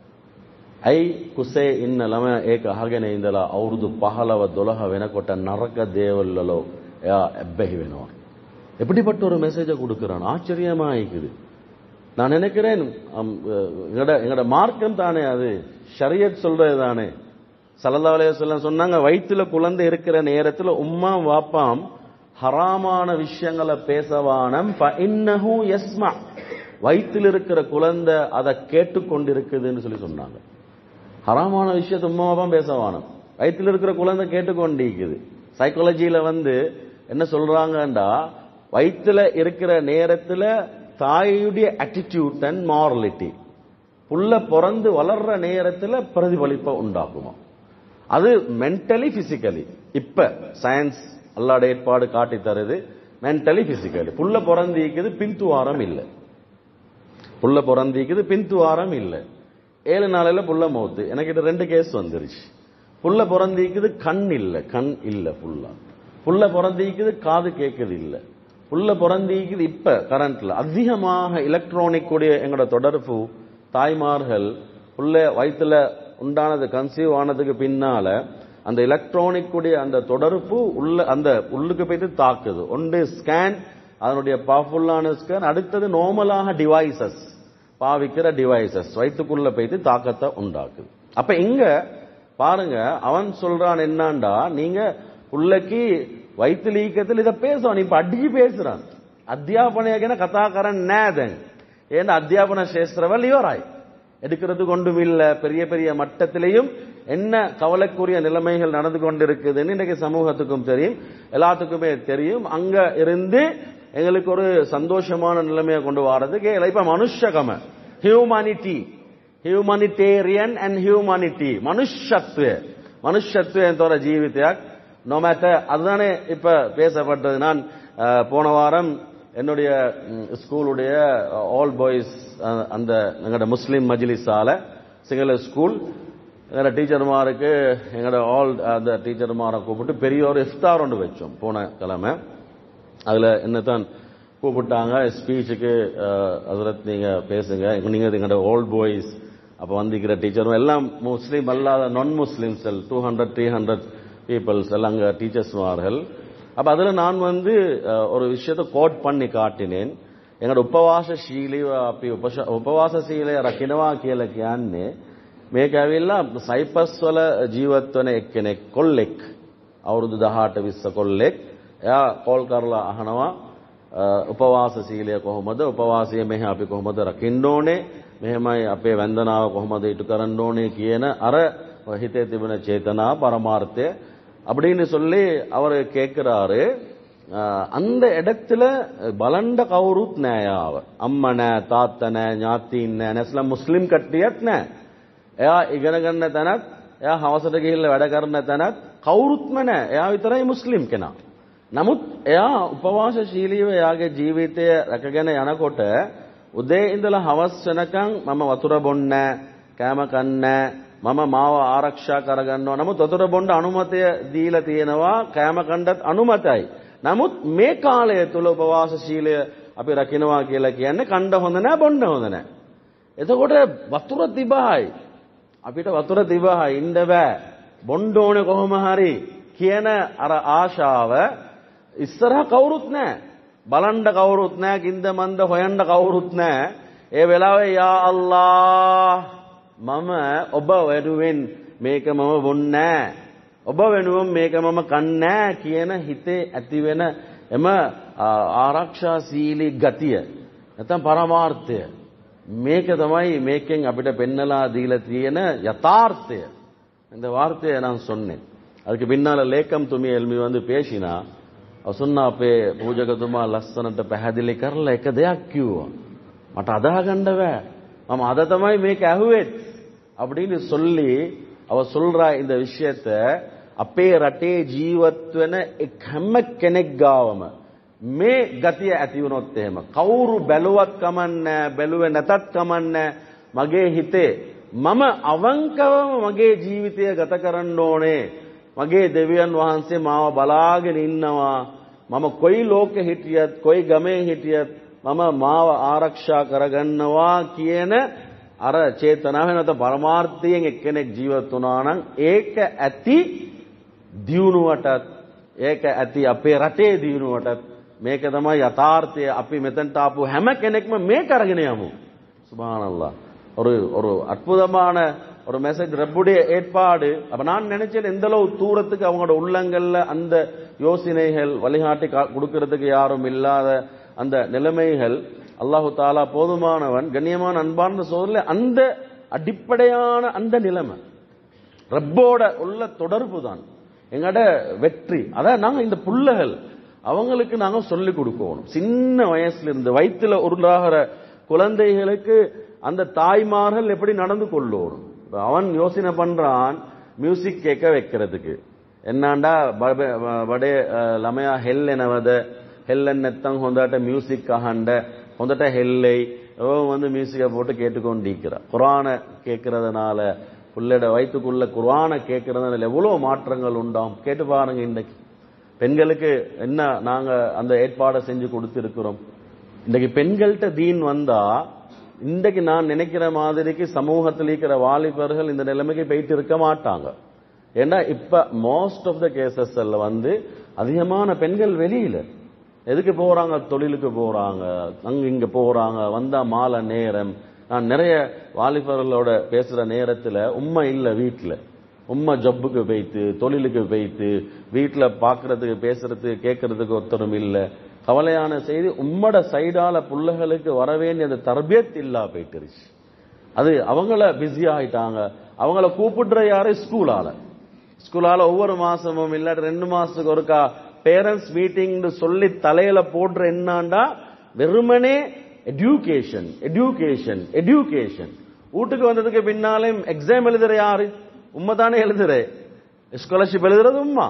ඇයි කුසේ ඉන්න ළමයා ඒක අහගෙන ඉඳලා අවුරුදු 15 12 වෙනකොට නරක දේවල් වල එයා ඇබ්බැහි වෙනවා. எப்படிப்பட்ட ஒரு மெசேஜை கொடுக்கிறான் ஆச்சரியமா இருக்குது நான் நினைக்கிறேன் எங்கட எங்கட மார்க்கம் தானே அது ஷரியத் சொல்றது தானே சல்லல்லா அலையம் சொன்னாங்க வயிற்றுல குழந்தை இருக்கிற நேரத்தில் உம்மா வாப்பாம் ஹராமான விஷயங்களை பேசவானம் இன்னஹு யஸ்மா வயிற்றில் இருக்கிற குழந்தை அதை கேட்டுக்கொண்டிருக்குதுன்னு சொல்லி சொன்னாங்க ஹராமான விஷயத்தை உம்மா வாப்பாம் பேசவானம் வயிற்றில் இருக்கிற குழந்தை கேட்டுக்கொண்டிருக்குது சைக்காலஜியில வந்து என்ன சொல்றாங்கண்டா வயிற்றுல இருக்கிற நேரத்துல தாயுடைய அட்டிடியூட் அண்ட் மாரலிட்டி புள்ள பிறந்து வளர்ற நேரத்துல பிரதிபலிப்பை உண்டாக்குமா அது மென்டலி பிசிக்கலி இப்ப சயின்ஸ் அல்லாட ஏற்பாடு காட்டி தருது மென்டலி பிசிக்கலி புள்ள பிறந்திக்குது பின்துவாரம் இல்லை புள்ள பிறந்திக்குது பின்துவாரம் இல்லை ஏழு நாளையில புள்ள மௌத்து எனக்கு இது ரெண்டு கேஸ் வந்துருச்சு புள்ள பிறந்திக்குது கண் இல்ல கண் இல்ல புல்லா புள்ள பிறந்திக்குது காது கேட்குது இல்ல புள்ள பிறந்திக்குது இப்ப கரண்ட்ல அதிகமாக எலக்ட்ரானிக் உடைய எங்களோட தொடர்பு தாய்மார்கள் புள்ள வயித்துல உண்டானது கன்சீவ் ஆனதுக்கு பின்னால அந்த எலக்ட்ரானிக் உடைய அந்த தொடர்பு உள்ள அந்த உள்ளுக்கு போயிட்டு தாக்குது ஒன்று ஸ்கேன் அதனுடைய பவர்ஃபுல்லான ஸ்கேன் அடுத்தது நார்மலாக டிவைசஸ் பாவிக்கிற டிவைசஸ் வயிற்றுக்குள்ள போயிட்டு தாக்கத்தை உண்டாக்குது அப்ப இங்க பாருங்க அவன் சொல்றான் என்னண்டா நீங்க புள்ளைக்கு வயிற்று லீக்கத்தில் இதை பேசுவான் இப்ப அடிச்சு பேசுறான் அத்தியாபனையான கதாகரன் நேதன் ஏன்னா அத்தியாபன சேஸ்திரவல் இவராய் எடுக்கிறது கொண்டும் இல்ல பெரிய பெரிய மட்டத்திலையும் என்ன கவலைக்குரிய நிலைமைகள் நடந்து கொண்டிருக்குதுன்னு இன்னைக்கு சமூகத்துக்கும் தெரியும் எல்லாத்துக்குமே தெரியும் அங்க இருந்து எங்களுக்கு ஒரு சந்தோஷமான நிலைமையை கொண்டு வர்றதுக்கு இப்ப மனுஷகம ஹியூமானிட்டி ஹியூமனிಟೇರಿಯನ್ ಅಂಡ್ ஹியூமானிட்டி மனுஷத்துவ மனுஷத்துவ என்ற ஜீவிதයක් நோமேட்ட அதுதானே இப்ப பேசப்பட்டது நான் அஹ், போன வாரம் என்னுடைய ம், ஸ்கூலுடைய ஆல் பாய்ஸ் அந்த எங்களோட முஸ்லீம் மஜ்லிஸால சிங்கள ஸ்கூல் எங்களோட டீச்சர்மாருக்கு எங்களோட ஆல் அந்த டீச்சர்மாரை கூப்பிட்டு பெரிய ஒரு இஃப்தார் ஒன்று வச்சோம் போன கிழமை அதுல என்னத்தான் கூப்பிட்டாங்க ஸ்பீச்சுக்கு அதில் நீங்க பேசுங்க நீங்க எங்களோட ஓல்ட் பாய்ஸ் அப்ப வந்திருக்கிற டீச்சரும் எல்லாம் முஸ்லீம் அல்லாத நான் Muslims two hundred three hundred peoples எல்லாம் அங்க டீச்சர்ஸ்மார்கள் அப்ப அதுல நான் வந்து அஹ், ஒரு விஷயத்தை கோட் பண்ணி காட்டினேன் එකට උපවාස ශීලීව අපි උපශ- උපවාස සීලය රකින්නවා කියලා කියන්නේ මේක ඇවිල්ලා සයිපස් වල ජීවත් වෙන එක්කෙනෙක් කොල්ලෙක් අවුරුදු 18 20 කොල්ලෙක් එයා කෝල් කරලා අහනවා අ, උපවාස සීලය කොහොමද උපවාසය මෙහි අපි කොහොමද රකින්න ඕනේ මෙහෙමයි අපේ වන්දනාව කොහොමද ඉටු කරන්න ඕනේ කියන අර හිතේ තිබෙන චේතනා පරමාර්ථය அப்படின்னு சொல்லி அவர் கேட்கிறாரு அஹ், அந்த இடத்துல பலண்ட கவுருத் නෑයාව අම්ම නෑ තාත්ත නෑ ඥාතීන් නෑ නැස්ලා මුස්ලිම් කට්ටියත් නෑ එයා ඉගෙන ගන්න තැනත් එයා හවසට ගිහිල්ලා වැඩ කරන තැනත් කවුරුත්ම නෑ එයා විතරයි මුස්ලිම් කෙනා නමුත් එයා උපවාසශීලීව එයාගේ ජීවිතය රැකගෙන යනකොට උදේ ඉඳලා හවස් වෙනකන් මම වතුර බොන්නේ කෑම කන්නේ මම මාව ආරක්ෂා කරගන්නවා නමුත් වතුර බොන්න අනුමතය දීලා තියෙනවා කෑම කණ්ඩත් අනුමතයි නමුත් මේ කාලය තුල උපවාසශීලය අපි රකින්නවා කියලා කියන්නේ කණ්ඩ හොඳ නැහැ බොන්න හොඳ නැහැ එතකොට වතුර තිබහයි අපිට වතුර තිබහයි ඉන්න බෑ බොන්න ඕනේ කොහොම හරි කියන අර ආශාව ඉස්සරහ කවුරුත් නැහැ බලන්න කවුරුත් නැහැ කින්ද මන්ද හොයන්න කවුරුත් නැහැ ඒ වෙලාවේ යා අල්ලා මම ඔබ වෙනුවෙන් මේක මම බොන්නේ ඔබ වෙනුවෙන් මේක මම කන්නේ කියන හිතේ ඇති වෙන එම ආරක්ෂාශීලී ගතිය නැත්නම් පරමාර්ථය මේක තමයි මේකෙන් අපිට පෙන්නලා දීලා තියෙන යථාර්ථය இந்த வார்த்தையை நான் சொன்னேன் அதுக்கு பின்னால லேக்கம் துமி எல்மி வந்து பேசினா அவ சொன்னா அப்பே பூஜகතුමා ලස්සනට පැහැදිලි කරලා එක දෙයක් කිව්වා මට අදාහ ගන්න බෑ මම අද තමයි මේක ඇහුවෙත් அப்படின்னு சொல்லி அவ சொல்றா இந்த விஷயத்த අපේ රටේ ජීවත් වෙන එක් හැම කෙනෙක් ගාවම මේ ගතිය ඇති වුණොත් එහෙම කවුරු බැලුවත් කමන්නේ බැලුවේ නැතත් කමන්නේ මගේ හිතේ මම අවංකවම මගේ ජීවිතය ගත කරන්න ඕනේ මගේ දෙවියන් වහන්සේ මාව බලාගෙන ඉන්නවා මම කොයි ලෝකෙ හිටියත් කොයි ගමේ හිටියත් මම මාව ආරක්ෂා කරගන්නවා කියන අර චේතනාව නැත පරමාර්ථයෙන් එක්කෙනෙක් ජීවත් වුණා නම් ඒක ඇති දියුණුවටත් ඒක ඇති අපේ රටේ දියුණුවටත් මේක තමයි යථාර්ථය අපි මෙතනට ආපු හැම කෙනෙක්ම මේක අරගෙන යමු சுபஹானல்லாஹ் ஒரு ஒரு அற்புதமான ஒரு மெசேஜ் ரப்புடைய ஏற்பாடு அப்ப நான் நினைச்சேன் எந்த அளவு தூரத்துக்கு அவங்களோட உள்ளங்கள்ல அந்த யோசனைகள் வழிகாட்டி கா- கொடுக்கறதுக்கு யாரும் இல்லாத அந்த நிலைமைகள் அல்லாஹு தாலா போதுமானவன் கண்ணியமான அன்பார்ந்த சோதரில் அந்த அடிப்படையான அந்த நிலைமை ரப்போட உள்ள தொடர்பு தான் எங்கட வெற்றி அதான் நாங்க இந்த புள்ளைகள் அவங்களுக்கு நாங்க சொல்லிக் கொடுக்கணும் சின்ன வயசுல இருந்து வயிற்றுல உருளாகிற குழந்தைகளுக்கு அந்த தாய்மார்கள் எப்படி நடந்து கொள்ளணும் இப்ப அவன் யோசனை பண்றான் மியூசிக் கேட்க வைக்கிறதுக்கு එන්නන්ඩා වඩේ ළමයා හෙල්ලෙනවද හෙල්ලෙන් නැත්තම් හොඳට மியூசிக் අහන්න හොඳට හෙල්ලෙයි அவன் வந்து மியூசிக்கை போட்டு கேட்டுக்கொண்டிருக்கிறான் குரான கேட்கறதுனால புள்ளட வயிற்றுக்குள்ள குரான கேட்கறதுனால எவ்வளவு மாற்றங்கள் உண்டாகும் கேட்டு பாருங்க இன்னைக்கு பெண்களுக்கு என்ன நாங்க அந்த ஏற்பாடை செஞ்சு கொடுத்திருக்கிறோம் இன்னைக்கு பெண்கள்கிட்ட தீன் வந்தா இன்றைக்கு நான் நினைக்கிற மாதிரிக்கு சமூகத்தில் இருக்கிற வாலிபர்கள் இந்த நிலைமைக்கு போயிட்டு இருக்க மாட்டாங்க ஏன்னா இப்ப மோஸ்ட் ஆஃப் த கேசஸ்ல வந்து அதிகமான பெண்கள் வெளியில எதுக்கு போறாங்க தொழிலுக்கு போறாங்க அங்க இங்க போறாங்க வந்தா மாலை நேரம் நான் நிறைய வாலிபர்களோட பேசுற நேரத்துல உண்மை இல்ல வீட்டுல உம்மா ஜப்புக்கு போய்த்து தொழிலுக்கு போய்த்து வீட்டுல பாக்குறதுக்கு பேசுறதுக்கு கேட்கறதுக்கு ஒருத்தரும் இல்ல கவலையான செய்தி உம்மட சைடால புள்ளைகளுக்கு வர வேண்டிய அந்த தர்பியத் இல்லா போயிட்டுருச்சு அது அவங்கள பிஸி ஆயிட்டாங்க அவங்கள கூப்பிடுற யாரு ஸ்கூலால ஸ்கூலால ஒவ்வொரு மாசமும் இல்லாட்டி ரெண்டு மாசத்துக்கு ஒருக்கா பேரண்ட்ஸ் மீட்டிங் சொல்லி தலையில போடுற என்னாண்டா வெறுமனே எடியூகேஷன் எடியூகேஷன் எடியூகேஷன் வீட்டுக்கு வந்ததுக்கு பின்னாலே எக்ஸாம் எழுதுற யாரு உண்மை தானே எழுதுற ஸ்காலர்ஷிப் எழுதுறது உம்மா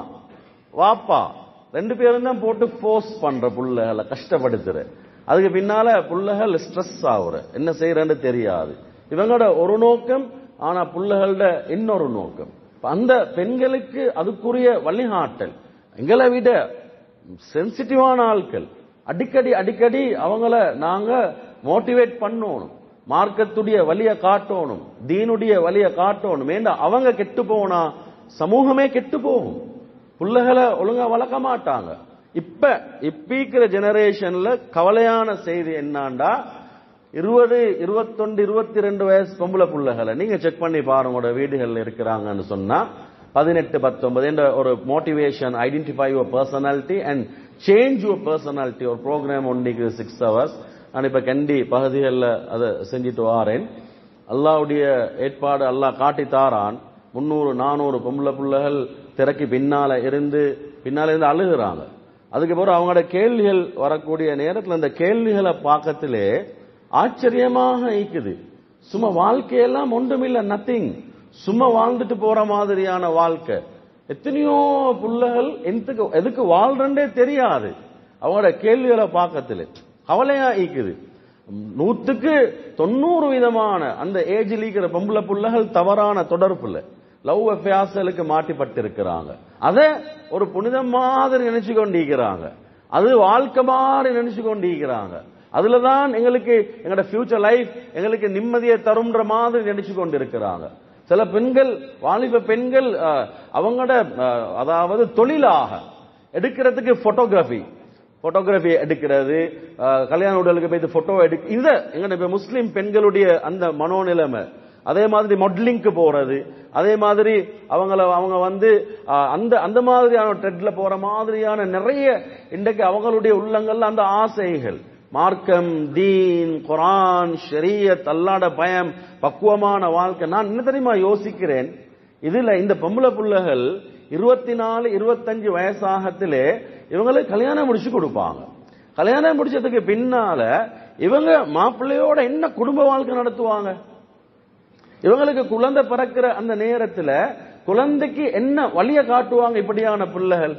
வாப்பா ரெண்டு பேரும் தான் போட்டு ஃபோர்ஸ் பண்ற புள்ளைகளை கஷ்டப்படுத்துற அதுக்கு பின்னால புள்ளைகள் ஸ்ட்ரெஸ் ஆகுற என்ன செய்யறன்னு தெரியாது இவங்களோட ஒரு நோக்கம் ஆனா புள்ளைகளோட இன்னொரு நோக்கம் அந்த பெண்களுக்கு அதுக்குரிய வழிகாட்டல் எங்களை விட சென்சிட்டிவான ஆட்கள் அடிக்கடி அடிக்கடி அவங்கள நாங்க மோட்டிவேட் பண்ணணும் மார்க்கத்துடைய வழிய காட்டணும் தீனுடைய வழிய காட்டணும் ஏண்டா அவங்க கெட்டு போனா சமூகமே கெட்டு போகும் பிள்ளைகளை ஒழுங்கா வளர்க்க மாட்டாங்க இப்ப இப்பீக்கிற ஜெனரேஷன்ல கவலையான செய்தி என்னாண்டா இருபது இருபத்தொண்டு இருபத்தி ரெண்டு வயசு பொம்பளை பிள்ளைகளை நீங்க செக் பண்ணி பாருங்க உங்களோட வீடுகள்ல இருக்கிறாங்கன்னு சொன்னா பதினெட்டு பத்தொன்பது என்ற ஒரு motivation identify your personality and change your personality ஒரு ப்ரோக்ராம் ஒன்றைக்கு சிக்ஸ் ஹவர்ஸ் நான் இப்ப கண்டி பகுதிகளில் அதை செஞ்சுட்டு வாரேன் அல்லாவுடைய ஏற்பாடு அல்லாஹ் காட்டி தாரான் முன்னூறு நானூறு பொம்பளை பிள்ளைகள் திறக்கி பின்னால இருந்து பின்னால இருந்து அழுகுறாங்க அதுக்கு பிறகு அவங்களோட கேள்விகள் வரக்கூடிய நேரத்தில் அந்த கேள்விகளை பார்க்கத்திலே ஆச்சரியமாக இருக்குது சும்மா வாழ்க்கையெல்லாம் ஒன்றுமில்ல நத்திங் சும்மா வாழ்ந்துட்டு போற மாதிரியான வாழ்க்கை எத்தனையோ புள்ளைகள் எதுக்கு எதுக்கு வாழ்றே தெரியாது அவங்களோட கேள்விகளை பார்க்கத்துல கவலையா ஈக்குது நூத்துக்கு தொண்ணூறு விதமான அந்த ஏஜில் இருக்கிற பொம்பளை புள்ளைகள் தவறான தொடர்புல லவ் அஃபேர்ஸலுக்கு மாட்டிப்பட்டிருக்கிறாங்க அதை ஒரு புனிதம் மாதிரி நினைச்சு கொண்டிருக்கிறாங்க அது வாழ்க்கை மாதிரி நினைச்சு கொண்டிருக்கிறாங்க அதுலதான் எங்களுக்கு எங்களோட ஃபியூச்சர் லைஃப் எங்களுக்கு நிம்மதியை தரும்ன்ற மாதிரி நினைச்சு கொண்டிருக்கிறாங்க சில பெண்கள் வாலிப பெண்கள் அவங்களோட அதாவது தொழிலாக எடுக்கிறதுக்கு போட்டோகிராஃபி போட்டோகிராஃபி எடுக்கிறது கல்யாண உடலுக்கு போய் போட்டோ எடுக்க இத எங்க இப்ப முஸ்லிம் பெண்களுடைய அந்த மனோநிலைமை அதே மாதிரி மாடலிங்க்கு போறது அதே மாதிரி அவங்கள அவங்க வந்து அந்த அந்த மாதிரியான ட்ரெட்ல போற மாதிரியான நிறைய இன்றைக்கு அவங்களுடைய உள்ளங்கள்ல அந்த ஆசைகள் மார்க்கம் தீன் குரான் ஷரியத் அல்லாட பயம் பக்குவமான வாழ்க்கை நான் என்ன தெரியுமா யோசிக்கிறேன் இதுல இந்த பொம்பளை புள்ளைகள் இருபத்தி நாலு இருபத்தஞ்சு வயசாகத்திலே இவங்களுக்கு கல்யாணம் முடிச்சு கொடுப்பாங்க கல்யாணம் முடிச்சதுக்கு பின்னால இவங்க மாப்பிள்ளையோட என்ன குடும்ப வாழ்க்கை நடத்துவாங்க இவங்களுக்கு குழந்தை பிறக்கிற அந்த நேரத்துல குழந்தைக்கு என்ன வழிய காட்டுவாங்க இப்படியான பிள்ளைகள்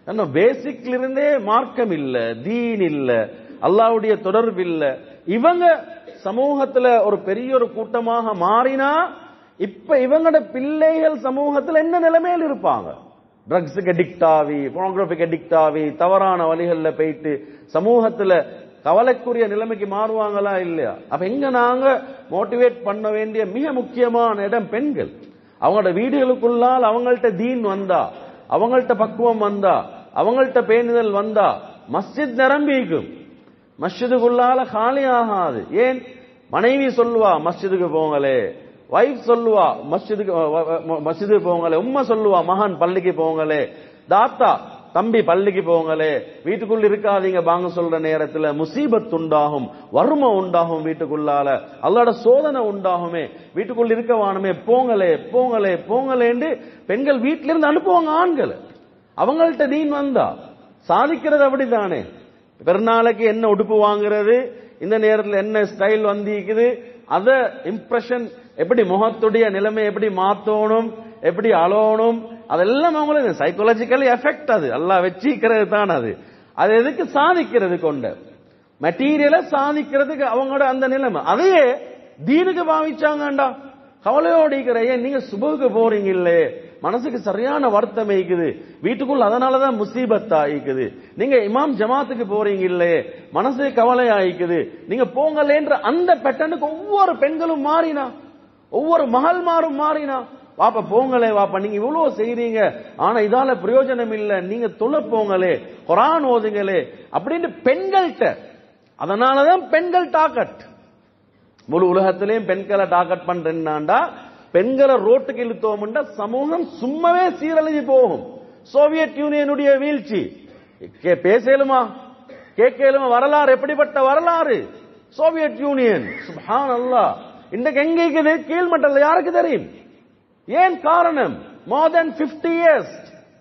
பேசிக்ல இருந்தே மார்க்கம் இல்ல தீன் இல்ல அல்லாவுடைய தொடர்பு இல்ல இவங்க சமூகத்துல ஒரு பெரிய ஒரு கூட்டமாக மாறினா இப்ப இவங்களோட பிள்ளைகள் சமூகத்துல என்ன நிலைமையில் இருப்பாங்க ட்ரக்ஸுக்கு அடிக்ட் ஆகி போனோகிராஃபிக் அடிக்ட் ஆகி தவறான வழிகள்ல போயிட்டு சமூகத்துல கவலைக்குரிய நிலைமைக்கு மாறுவாங்களா இல்லையா அப்ப எங்க நாங்க மோட்டிவேட் பண்ண வேண்டிய மிக முக்கியமான இடம் பெண்கள் அவங்களோட வீடுகளுக்குள்ளால் அவங்கள்ட்ட தீன் வந்தா அவங்கள்ட்ட பக்குவம் வந்தா அவங்கள்ட்ட பேணுதல் வந்தா மஸ்ஜித் நிரம்பிக்கும் மஸ்ஜிதுக்குள்ளால காலி ஆகாது ஏன் மனைவி சொல்லுவா மஸ்ஜிதுக்கு போங்களே வைஃப் சொல்லுவா மஸ்ஜிதுக்கு மஸ்ஜிதுக்கு போங்களே உம்மா சொல்லுவா மகான் பள்ளிக்கு போங்களே தாத்தா தம்பி பள்ளிக்கு போங்களே வீட்டுக்குள்ள இருக்காதீங்க பாங்க சொல்ற நேரத்துல முசீபத் உண்டாகும் வறுமை உண்டாகும் வீட்டுக்குள்ளால அல்லாட சோதனை உண்டாகுமே வீட்டுக்குள்ள இருக்க வானமே போங்களே போங்களே போங்களேன்னு பெண்கள் வீட்டில இருந்து அனுப்புவாங்க ஆண்களை அவங்கள்ட்ட தீன் வந்தா சாதிக்கிறது அப்படித்தானே பெருநாளைக்கு என்ன உடுப்பு வாங்குறது இந்த நேரத்தில் என்ன ஸ்டைல் வந்திருக்குது அத இம்ப்ரெஷன் எப்படி முகத்துடைய நிலைமை எப்படி மாத்தணும் எப்படி அழணும் அதெல்லாம் அவங்களுக்கு சைக்காலஜிக்கலி எஃபெக்ட் அது எல்லாம் வச்சிக்கிறது தான் அது அது எதுக்கு சாதிக்கிறது கொண்ட மெட்டீரியலை சாதிக்கிறதுக்கு அவங்களோட அந்த நிலைமை அதையே தீனுக்கு பாவிச்சாங்கண்டா கவலையோடு இருக்கிற ஏன் நீங்க சுபுக்கு போறீங்க இல்லையே மனசுக்கு சரியான வருத்தம் இருக்குது வீட்டுக்குள்ள அதனாலதான் முசீபத் ஆயிக்குது நீங்க இமாம் ஜமாத்துக்கு போறீங்க இல்லையே மனசு கவலை ஆயிக்குது நீங்க போங்கலேன்ற அந்த பேட்டர்னுக்கு ஒவ்வொரு பெண்களும் மாறினா ஒவ்வொரு மகள்மாரும் மாறினா வாப்பா போங்களே வாப்பா நீங்க இவ்வளவு செய்றீங்க ஆனா இதால பிரயோஜனம் இல்ல நீங்க தொலை போங்களே குரான் ஓதுங்களே அப்படின்னு பெண்கள்கிட்ட அதனாலதான் பெண்கள் டாக்கட் முழு உலகத்திலையும் பெண்களை டாக்கட் பண்றேன்னாண்டா பெண்களை ரோட்டுக்கு இழுத்தோம்னா சமூகம் சும்மாவே சீரழிஞ்சு போகும் சோவியத் யூனியனுடைய வீழ்ச்சி கே- பேசலுமா கேட்கலுமா வரலாறு எப்படிப்பட்ட வரலாறு சோவியத் யூனியன் சுப்ஹான் அல்லாஹ் இன்றைக்கு எங்க இருக்குது கீழ்மட்டத்தில் யாருக்கு தெரியும் ஏன் காரணம் மோர் தென் 50 இயர்ஸ்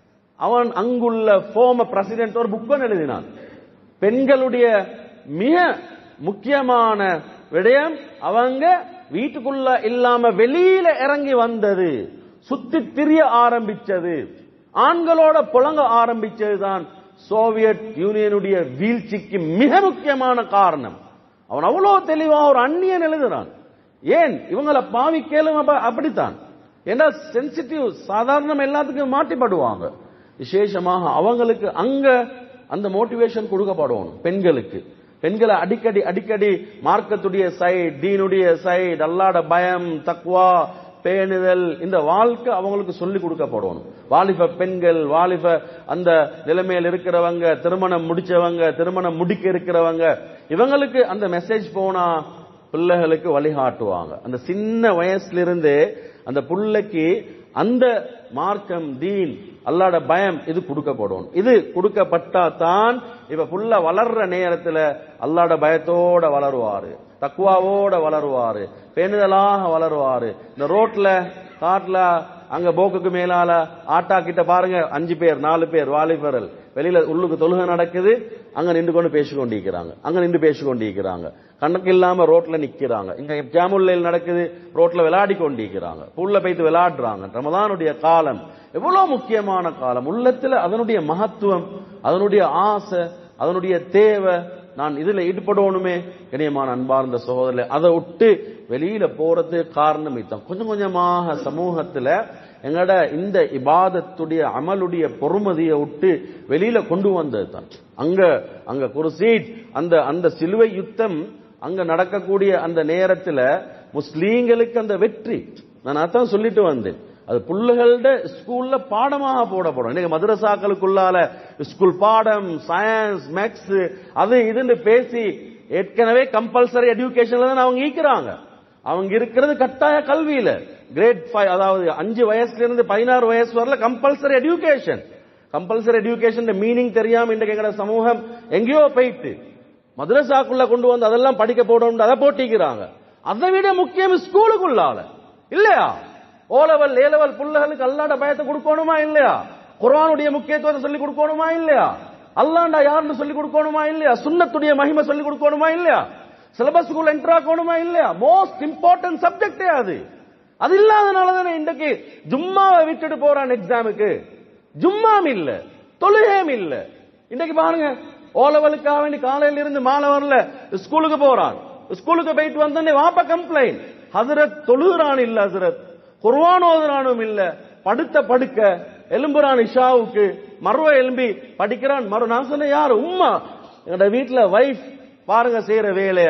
அவன் அங்குள்ள ஃபோம பிரசிடென்ட் ஒரு புக்கன் எழுதினான் பெண்களுடைய மிக முக்கியமான விடயம் அவங்க வீட்டுக்குள்ள இல்லாம வெளியில இறங்கி வந்தது சுத்தி திரிய ஆரம்பிச்சது ஆண்களோட புழங்க ஆரம்பிச்சது தான் சோவியத் யூனியனுடைய வீழ்ச்சிக்கு மிக முக்கியமான காரணம் அவன் அவ்வளவு தெளிவா ஒரு அந்நியன் எழுதுறான் ஏன் இவங்களை பாவிக்கலும் அப்ப அப்படித்தான் ஏன்னா சென்சிட்டிவ் சாதாரணம் எல்லாத்துக்கும் மாட்டிப்படுவாங்க விசேஷமாக அவங்களுக்கு அங்க அந்த மோட்டிவேஷன் கொடுக்கப்படணும் பெண்களுக்கு பெண்களை அடிக்கடி அடிக்கடி மார்க்கத்துடைய சைடு தீனுடைய சைடு அல்லாட பயம் தக்வா பேணுதல் இந்த வாழ்க்கை அவங்களுக்கு சொல்லி கொடுக்கப்படணும் வாலிப பெண்கள் வாலிப அந்த நிலைமையில் இருக்கிறவங்க திருமணம் முடிச்சவங்க திருமணம் முடிக்க இருக்கிறவங்க இவங்களுக்கு அந்த மெசேஜ் போனா பிள்ளைகளுக்கு வழிகாட்டுவாங்க அந்த சின்ன வயசுல இருந்தே அந்த புள்ளைக்கு அந்த மார்க்கம் தீன் அல்லாட பயம் இது கொடுக்கப்படும் இது கொடுக்கப்பட்டா தான் இப்ப புள்ள வளர்ற நேரத்துல அல்லாட பயத்தோட வளருவாரு தக்குவாவோட வளருவாரு பேணுதலாக வளருவாரு இந்த ரோட்ல காட்டுல அங்க போக்குக்கு மேலால ஆட்டா கிட்ட பாருங்க அஞ்சு பேர் நாலு பேர் வாலிபரல் வெளியில உள்ளுக்கு தொழுகை நடக்குது அங்க நின்று கொண்டு பேசி கொண்டிருக்கிறாங்க அங்க நின்று பேசி கொண்டிருக்கிறாங்க கணக்கு இல்லாம ரோட்ல நிக்கிறாங்க இங்க ஜாமுல்லையில் நடக்குது ரோட்ல விளையாடி கொண்டிருக்கிறாங்க புல்ல போய்த்து விளையாடுறாங்க ரமதானுடைய காலம் எவ்வளவு முக்கியமான காலம் உள்ளத்துல அதனுடைய மகத்துவம் அதனுடைய ஆசை அதனுடைய தேவை நான் இதுல ஈடுபடணுமே கணியமான அன்பார்ந்த சகோதரர் அதை விட்டு வெளியில போறது காரணம் இதுதான் கொஞ்சம் கொஞ்சமாக சமூகத்துல எங்கட இந்த இபாதத்துடைய அமலுடைய பொறுமதியை விட்டு வெளியில கொண்டு வந்தது தான் அங்க அங்க குருசீட் அந்த அந்த சிலுவை யுத்தம் அங்க நடக்கக்கூடிய அந்த நேரத்துல முஸ்லீம்களுக்கு அந்த வெற்றி நான் அதான் சொல்லிட்டு வந்தேன் அது புள்ளைகளோட ஸ்கூல்ல பாடமாக போடப்படும் இன்னைக்கு மதுரசாக்களுக்குள்ளால ஸ்கூல் பாடம் சயின்ஸ் மேக்ஸ் அது இதுன்னு பேசி ஏற்கனவே கம்பல்சரி எஜுகேஷன்ல தான் அவங்க ஈக்கிறாங்க அவங்க இருக்கிறது கட்டாய கல்வியில கிரேட் ஃபைவ் அதாவது அஞ்சு வயசுல இருந்து பதினாறு வயசு வரல compulsory education compulsory education meaning தெரியாம இன்றைக்கு எங்கட சமூகம் எங்கேயோ போயிட்டு மதுரசாக்குள்ள கொண்டு வந்து அதெல்லாம் படிக்க போடணும் அதை போட்டிக்கிறாங்க அதை விட முக்கியம் ஸ்கூலுக்குள்ளால இல்லையா ஓ லெவல் ஏ லெவல் புள்ளைகளுக்கு அல்லாட பயத்தை கொடுக்கணுமா இல்லையா குர்ஆனுடைய முக்கியத்துவத்தை சொல்லி கொடுக்கணுமா இல்லையா அல்லாண்டா யாருன்னு சொல்லி கொடுக்கணுமா இல்லையா சுன்னத்துடைய மகிமை சொல்லி கொடுக்கணுமா இல்லையா சிலபஸ்க்குள்ள என்டர் ஆக்கணுமா இல்லையா மோஸ்ட் இம்பார்ட்டன்ட் சப்ஜெக்டே அது அது இல்லாதனால தானே இன்றைக்கு ஜும்மாவை விட்டுட்டு போறான் எக்ஸாமுக்கு ஜும்மாம் இல்ல தொழுகையும் இல்ல இன்னைக்கு பாருங்க ஓ லெவலுக்காக வேண்டி காலையில இருந்து மாலை வரல ஸ்கூலுக்கு போறான் ஸ்கூலுக்கு போயிட்டு வந்தோடனே வாப்ப கம்ப்ளைண்ட் ஹசரத் தொழுகிறான் இல்ல ஹசரத் குர்வான் ஓதுறானும் இல்ல படுத்த படுக்க எலும்புறான் இஷாவுக்கு மறுவ எலும்பி படிக்கிறான் மறு நான் சொன்னேன் யாரு உம்மா எங்கட வீட்டுல வைஃப் பாருங்க செய்யற வேலைய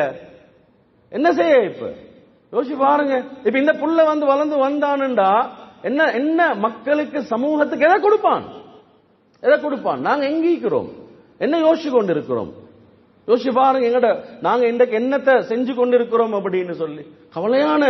என்ன செய்ய இப்ப யோசிச்சு பாருங்க இப்ப இந்த புள்ள வந்து வளர்ந்து வந்தானுண்டா என்ன என்ன மக்களுக்கு சமூகத்துக்கு எதை கொடுப்பான் எதை கொடுப்பான் நாங்க எங்கிக்கிறோம் என்ன யோசிச்சு கொண்டு இருக்கிறோம் யோசிச்சு பாருங்க எங்கட நாங்க இன்றைக்கு என்னத்தை செஞ்சு கொண்டிருக்கிறோம் அப்படின்னு சொல்லி கவலையான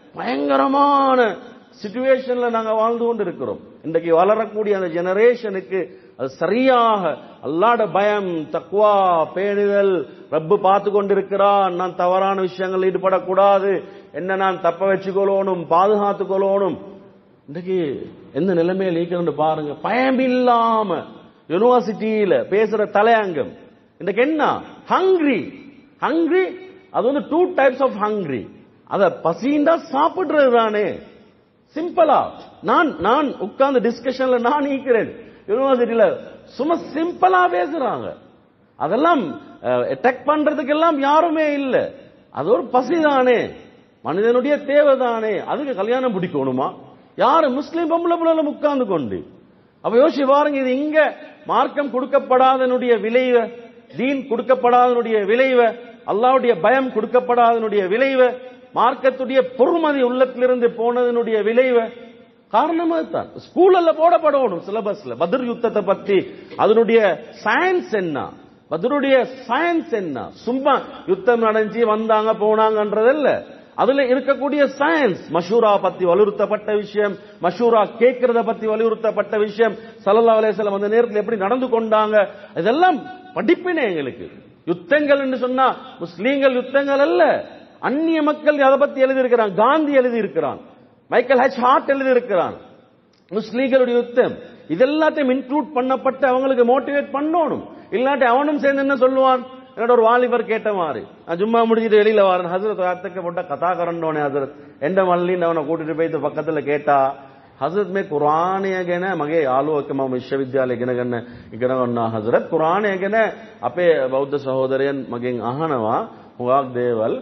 பயங்கரமான சிச்சுவேஷன்ல நாங்க வாழ்ந்து கொண்டு இருக்கிறோம் இன்றைக்கு வளரக்கூடிய அந்த ஜெனரேஷனுக்கு அது சரியாக அல்லாட பயம் தக்குவா பேணுதல் ரப்பு பார்த்து கொண்டிருக்கிறான் நான் தவறான விஷயங்கள் ஈடுபடக்கூடாது என்ன நான் தப்ப வச்சுக்கொள்ளணும் பாதுகாத்து கொள்ளணும் இன்றைக்கு எந்த நிலைமையில் இருக்கிறது பாருங்க பயம் இல்லாம யூனிவர்சிட்டியில பேசுற தலையங்கம் இன்றைக்கு என்ன ஹங்க்ரி ஹங்க்ரி அது வந்து டூ டைப்ஸ் ஆஃப் ஹங்க்ரி அத பசிண்டா சாப்பிடுறது தானே சிம்பிளா நான் நான் உட்கார்ந்து டிஸ்கஷன்ல நான் ஈக்கிறேன் யூனிவர்சிட்டியில சும்மா சிம்பிளா பேசுறாங்க அதெல்லாம் அட்டாக் பண்றதுக்கு எல்லாம் யாருமே இல்ல அது ஒரு பசி தானே மனிதனுடைய தேவை தானே அதுக்கு கல்யாணம் பிடிக்கணுமா யாரு முஸ்லீம் பொம்பளை பிள்ளை உட்கார்ந்து கொண்டு அப்ப யோசிச்சு பாருங்க இது இங்க மார்க்கம் கொடுக்கப்படாதனுடைய விளைவு தீன் கொடுக்கப்படாதனுடைய விளைவு அல்லாவுடைய பயம் கொடுக்கப்படாதனுடைய விளைவு மார்க்கத்துடைய பொறுமதி உள்ளத்திலிருந்து போனதனுடைய விளைவு காரணம் அதுதான் ஸ்கூல்ல போடப்படணும் சிலபஸ்ல பத்ர் யுத்தத்தை பத்தி அதனுடைய சயின்ஸ் என்ன பத்ருடைய சயின்ஸ் என்ன சும்மா யுத்தம் நடந்துச்சு வந்தாங்க போனாங்கன்றதல்ல அதுல இருக்கக்கூடிய சயின்ஸ் மஷூரா பத்தி வலியுறுத்தப்பட்ட விஷயம் மஷூரா கேட்கறத பத்தி வலியுறுத்தப்பட்ட விஷயம் சல்லல்லா அலையம் அந்த நேரத்தில் எப்படி நடந்து கொண்டாங்க இதெல்லாம் படிப்பினே எங்களுக்கு யுத்தங்கள் என்று சொன்னா முஸ்லீம்கள் யுத்தங்கள் அல்ல அந்நிய மக்கள் அதை பத்தி எழுதியிருக்கிறான் காந்தி எழுதி இருக்கிறான் மைக்கேல் ஹெச் ஹார்ட் எழுதி இருக்கிறான் முஸ்லீம்களுடைய யுத்தம் இதெல்லாத்தையும் இன்க்ளூட் பண்ணப்பட்டு அவங்களுக்கு மோட்டிவேட் பண்ணணும் இல்லாட்டி அவனும் சேர்ந்து என்ன சொல்லுவான் என்னோட ஒரு வாலிபர் கேட்ட மாதிரி நான் சும்மா முடிஞ்சிட்டு வெளியில வரேன் ஹசரத் வார்த்தைக்கு போட்ட கதாகரண்டோனே ஹசரத் எந்த மல்லின்னு அவனை கூட்டிட்டு போய் பக்கத்துல கேட்டா ಹಜರತ್ ಮೇ ಕುರಾನಿಯಾಗೇನೆ ಮಗೆ ಆಲೋಕಮ ವಿಶ್ವವಿದ್ಯಾಲಯ ಗಿನಗನ್ನ ಗಿನಗನ್ನ ಹಜರತ್ ಕುರಾನಿಯಾಗೇನೆ ಅಪೇ ಬೌದ್ಧ ಸಹೋದರಿಯನ್ ಮಗೆන් අහනවා හුඟක් දේවල්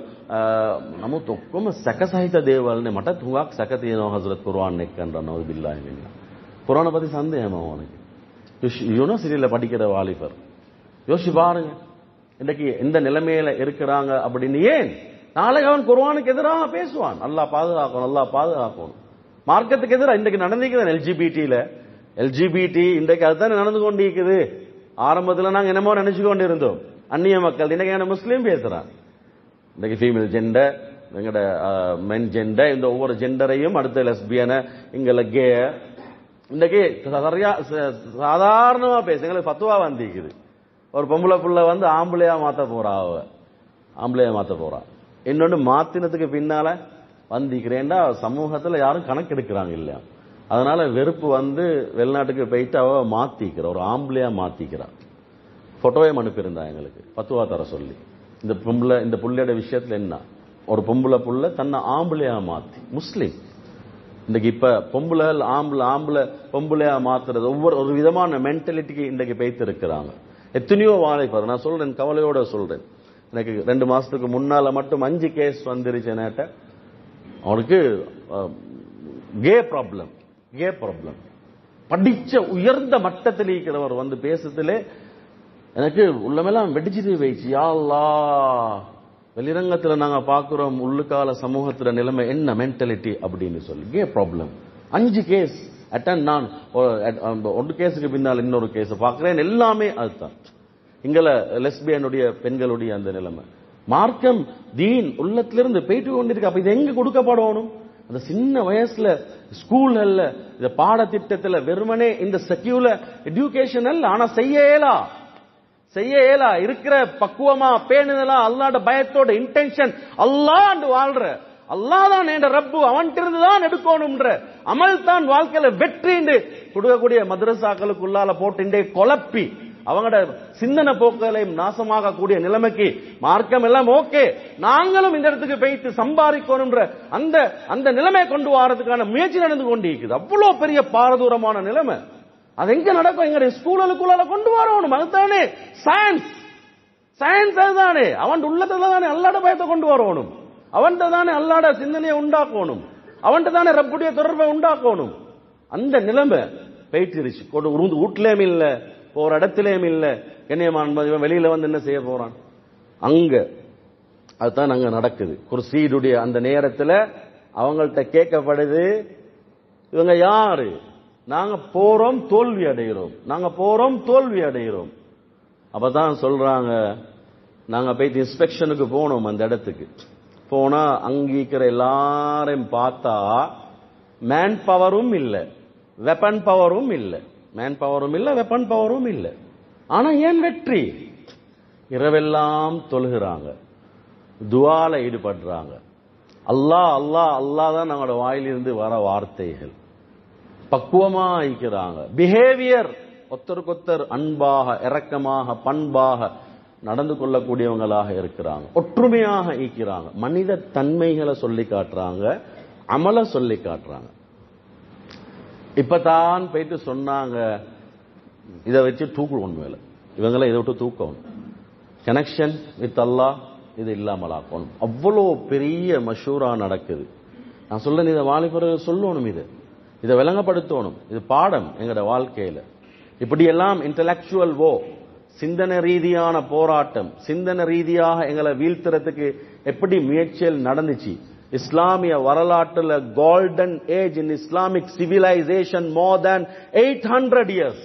නමුත් ඔක්කොම සැක සහිත දේවල්නේ මටත් හුඟක් සැක තියෙනවා හසරත් කුර්ආන් එක්ක නෝ பில்லாஹி மின்னா குரானை பத்தி சந்தேகமா உனக்கு யூனிவர்சிட்டியில படிக்கிற வாலிபர் யோசிச்சு பாருங்க இன்னைக்கு எந்த நிலைமையில இருக்கிறாங்க அப்படின்னு ஏன் நாளைக்கு அவன் குர்ஆனுக்கு எதிராக பேசுவான் அல்லாஹ் பாதுகாக்கணும் அல்லாஹ் பாதுகாக்கணும் மார்க்கத்துக்கு எதிராக இன்றைக்கு நடந்திருக்குது எல்ஜிபிடியில எல்ஜிபிடி இன்றைக்கு அதுதான் நடந்து கொண்டிருக்குது ஆரம்பத்தில் நாங்க என்னமோ நினைச்சு கொண்டு இருந்தோம் அந்நிய மக்கள் இன்னைக்கு என்ன முஸ்லீம் பேசுறான் இன்னைக்கு ஃபீமேல் ஜெண்டர் எங்கட மென் ஜெண்டர் இந்த ஒவ்வொரு ஜெண்டரையும் அடுத்த லெஸ்பியன இங்க கே இன்னைக்கு சரியா சாதாரணமா பேச எங்களுக்கு பத்துவா வந்திருக்குது ஒரு பொம்பளை புள்ள வந்து ஆம்பளையா மாத்த போறா அவ ஆம்பளையா மாத்த போறா இன்னொன்னு மாத்தினதுக்கு பின்னால வந்திக்கிறேன்டா சமூகத்துல யாரும் கணக்கு எடுக்கிறாங்க இல்ல அதனால வெறுப்பு வந்து வெளிநாட்டுக்கு போயிட்டு அவ மாத்திக்கிறா ஒரு ஆம்பளையா மாத்திக்கிறா போட்டோவே அனுப்பியிருந்தா எங்களுக்கு பத்துவா தர சொல்லி இந்த பொம்பளை இந்த புள்ளையோட விஷயத்துல என்ன ஒரு பொம்பளை புள்ள தன்னை ஆம்பளையா மாத்தி முஸ்லீம் இன்னைக்கு இப்ப பொம்பளை ஆம்பளை ஆம்பளை பொம்பளையா மாத்துறது ஒவ்வொரு ஒரு விதமான மென்டாலிட்டிக்கு இன்றைக்கு பேய்த்து இருக்கிறாங்க எத்தனையோ வாழைப்பாரு நான் சொல்றேன் கவலையோட சொல்றேன் எனக்கு ரெண்டு மாசத்துக்கு முன்னால மட்டும் அஞ்சு கேஸ் வந்துருச்சு என்கிட்ட அவனுக்கு கே ப்ராப்ளம் கே ப்ராப்ளம் படிச்ச உயர்ந்த மட்டத்தில் இருக்கிறவர் வந்து பேசுறதுலே எனக்கு உள்ளமெல்லாம் வெடிச்சிட்டு போயிடுச்சு யாழ்லா வெளிரங்கத்துல நாங்க பாக்குறோம் உள்ளுக்கால சமூகத்துல நிலைமை என்ன மென்டாலிட்டி அப்படின்னு சொல்லி கே ப்ராப்ளம் அஞ்சு கேஸ் அட்டன் நான் ஒன்று கேஸுக்கு பின்னால் இன்னொரு கேஸ் பார்க்கிறேன் எல்லாமே அதுதான் இங்கல லெஸ்பியனுடைய பெண்களுடைய அந்த நிலைமை மார்க்கம் தீன் உள்ளத்திலிருந்து போயிட்டு கொண்டிருக்கு அப்ப இது எங்க கொடுக்கப்படணும் அந்த சின்ன வயசுல ஸ்கூல்ல இந்த பாடத்திட்டத்துல வெறுமனே இந்த செக்யூலர் எஜுகேஷன் அல்ல ஆனா செய்ய இயலா செய்ய இயலா இருக்கிற பக்குவமா பேணுதலா அல்லாட பயத்தோட இன்டென்ஷன் அல்லாண்டு வாழ்ற அல்லாஹ் தான் என்ற ரப்பு அவன்கிட்ட இருந்து தான் எடுக்கணும்ன்ற அமல் தான் வாழ்க்கையில வெற்றிண்டு கொடுக்கக்கூடிய மதரசாக்களுக்குள்ளால போட்டு குழப்பி அவங்களோட சிந்தனை போக்குகளையும் நாசமாக கூடிய நிலைமைக்கு மார்க்கம் எல்லாம் ஓகே நாங்களும் இந்த இடத்துக்கு போயிட்டு சம்பாதிக்கணும்ன்ற அந்த அந்த நிலைமை கொண்டு வரதுக்கான முயற்சி நடந்து கொண்டிருக்குது அவ்வளவு பெரிய பாரதூரமான நிலைமை அது எங்க நடக்கும் எங்க ஸ்கூலுக்குள்ளால கொண்டு வரணும் அதுதானே சயின்ஸ் சயின்ஸ் அதுதானே அவன் உள்ளத்துல தானே அல்லாட பயத்தை கொண்டு வரணும் அவன்கிட்ட தானே அல்லாட சிந்தனையை உண்டாக்கணும் அவன்கிட்ட தானே ரப்புடைய தொடர்பை உண்டாக்கணும் அந்த நிலைமை போயிட்டுருச்சு கொண்டு வீட்லயும் இல்ல போற இடத்துலயும் இல்ல கண்ணியமான் வெளியில வந்து என்ன செய்ய போறான் அங்க அதுதான் அங்க நடக்குது குர்சீடுடைய அந்த நேரத்துல அவங்கள்ட்ட கேட்கப்படுது இவங்க யாரு நாங்க போறோம் தோல்வி அடைகிறோம் நாங்க போறோம் தோல்வி அடைகிறோம் அப்பதான் சொல்றாங்க நாங்க போயிட்டு இன்ஸ்பெக்ஷனுக்கு போனோம் அந்த இடத்துக்கு போனா அங்கிருக்கிற எல்லாரையும் பார்த்தா மேன் பவரும் இல்ல வெப்பன் பவரும் இல்ல மேன் பவரும் இல்ல வெப்பன் பவரும் இல்ல ஆனா ஏன் வெற்றி இரவெல்லாம் தொழுகிறாங்க துவால ஈடுபடுறாங்க அல்லாஹ் அல்லாஹ் அல்லாஹ் தான் நம்மளோட வாயிலிருந்து வர வார்த்தைகள் பக்குவமா இருக்கிறாங்க பிஹேவியர் ஒத்தருக்கொத்தர் அன்பாக இரக்கமாக பண்பாக நடந்து கொள்ளக்கூடியவங்களாக இருக்கிறாங்க ஒற்றுமையாக ஈக்கிறாங்க மனித தன்மைகளை சொல்லி காட்டுறாங்க அமல சொல்லி காட்டுறாங்க இப்பதான் போயிட்டு சொன்னாங்க இதை வச்சு தூக்கணும் மேல இவங்களை இதை விட்டு தூக்கணும் கனெக்ஷன் வித் அல்லாஹ் இது இல்லாமல் ஆக்கணும் அவ்வளோ பெரிய மஷூரா நடக்குது நான் சொல்றேன் இதை வாலிபர்கள் சொல்லணும் இது இதை விளங்கப்படுத்தணும் இது பாடம் எங்களோட வாழ்க்கையில இப்படியெல்லாம் இன்டலெக்சுவல் வோ சிந்தனை ரீதியான போராட்டம் சிந்தனை ரீதியாக எங்களை வீழ்த்துறதுக்கு எப்படி முயற்சிகள் நடந்துச்சு இஸ்லாமிய வரலாற்றுல golden age in Islamic civilisation more than eight hundred years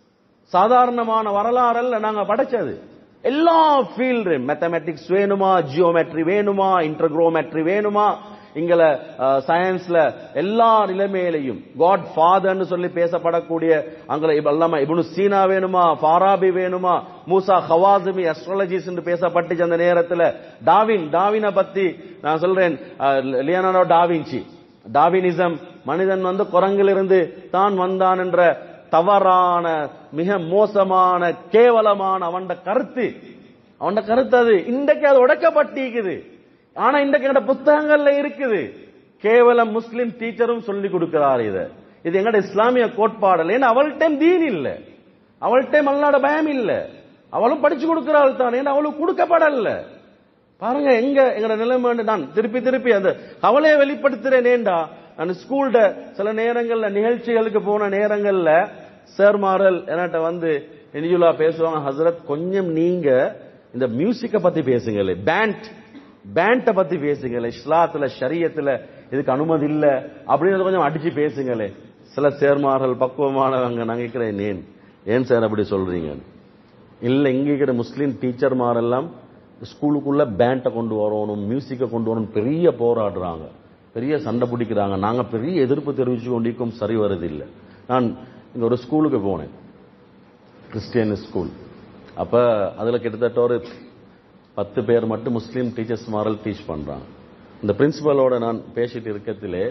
சாதாரணமான வரலாறல்ல நாங்க படைச்சது எல்லா ஃபீல்டு மேத்தமெட்டிக்ஸ் வேணுமா ஜியோமெட்ரி வேணுமா இன்டர்க்ரோமெட்ரி வேணுமா இங்கல சயின்ஸ்ல எல்லா நிலைமையிலையும் காட் ஃபாதர்னு சொல்லி பேசப்படக்கூடிய அங்கல அல்லாம இப்னு சீனா வேணுமா ஃபாராபி வேணுமா மூசா ஹவாசிமி அஸ்ட்ராலஜிஸ் என்று பேசப்பட்டுச்சு அந்த நேரத்துல டாவின் டாவினை பத்தி நான் சொல்றேன் லியனாரோ டாவின்சி டாவினிசம் மனிதன் வந்து குரங்கிலிருந்து தான் வந்தான் என்ற தவறான மிக மோசமான கேவலமான அவன் கருத்து அவன் கருத்து அது இன்றைக்கு அது உடைக்கப்பட்டிருக்குது ஆனா இன்றைக்கு எங்கட புத்தகங்கள்ல இருக்குது கேவலம் முஸ்லிம் டீச்சரும் சொல்லி கொடுக்கிறார் இத இது எங்கட இஸ்லாமிய கோட்பாடு ஏன்னா அவள்கிட்ட தீன் இல்ல அவள்கிட்ட மல்லாட பயம் இல்ல அவளும் படிச்சு கொடுக்கிறாள் தான் ஏன்னா அவளுக்கு கொடுக்கப்படல பாருங்க எங்க எங்கட நிலைமை நான் திருப்பி திருப்பி அந்த கவலையை வெளிப்படுத்துறேனேண்டா நான் ஸ்கூல்ட சில நேரங்கள்ல நிகழ்ச்சிகளுக்கு போன நேரங்கள்ல சேர்மாரல் என்கிட்ட வந்து இனியுலா பேசுவாங்க ஹசரத் கொஞ்சம் நீங்க இந்த மியூசிக்க பத்தி பேசுங்களே பேண்ட் பேண்ட பத்தி பேசுங்களே இஸ்லாத்துல ஷரியத்துல இதுக்கு அனுமதி இல்ல அப்படின்னு கொஞ்சம் அடிச்சு பேசுங்களே சில சேர்மார்கள் பக்குவமானவங்க நான் கேட்கிறேன் ஏன் ஏன் சார் அப்படி சொல்றீங்க இல்ல இங்க இருக்கிற முஸ்லீம் டீச்சர்மாரெல்லாம் ஸ்கூலுக்குள்ள பேண்ட கொண்டு வரணும் மியூசிக்கை கொண்டு வரணும் பெரிய போராடுறாங்க பெரிய சண்டை பிடிக்கிறாங்க நாங்க பெரிய எதிர்ப்பு தெரிவிச்சு கொண்டிருக்கோம் சரி வருது இல்லை நான் இங்க ஒரு ஸ்கூலுக்கு போனேன் கிறிஸ்டியன் ஸ்கூல் அப்ப அதுல கிட்டத்தட்ட ஒரு பத்து பேர் மட்டும் முஸ்லீம் டீச்சர்ஸ் மாரல் டீச் பண்றாங்க இந்த பிரின்சிபலோட நான் பேசிட்டு இருக்கத்திலே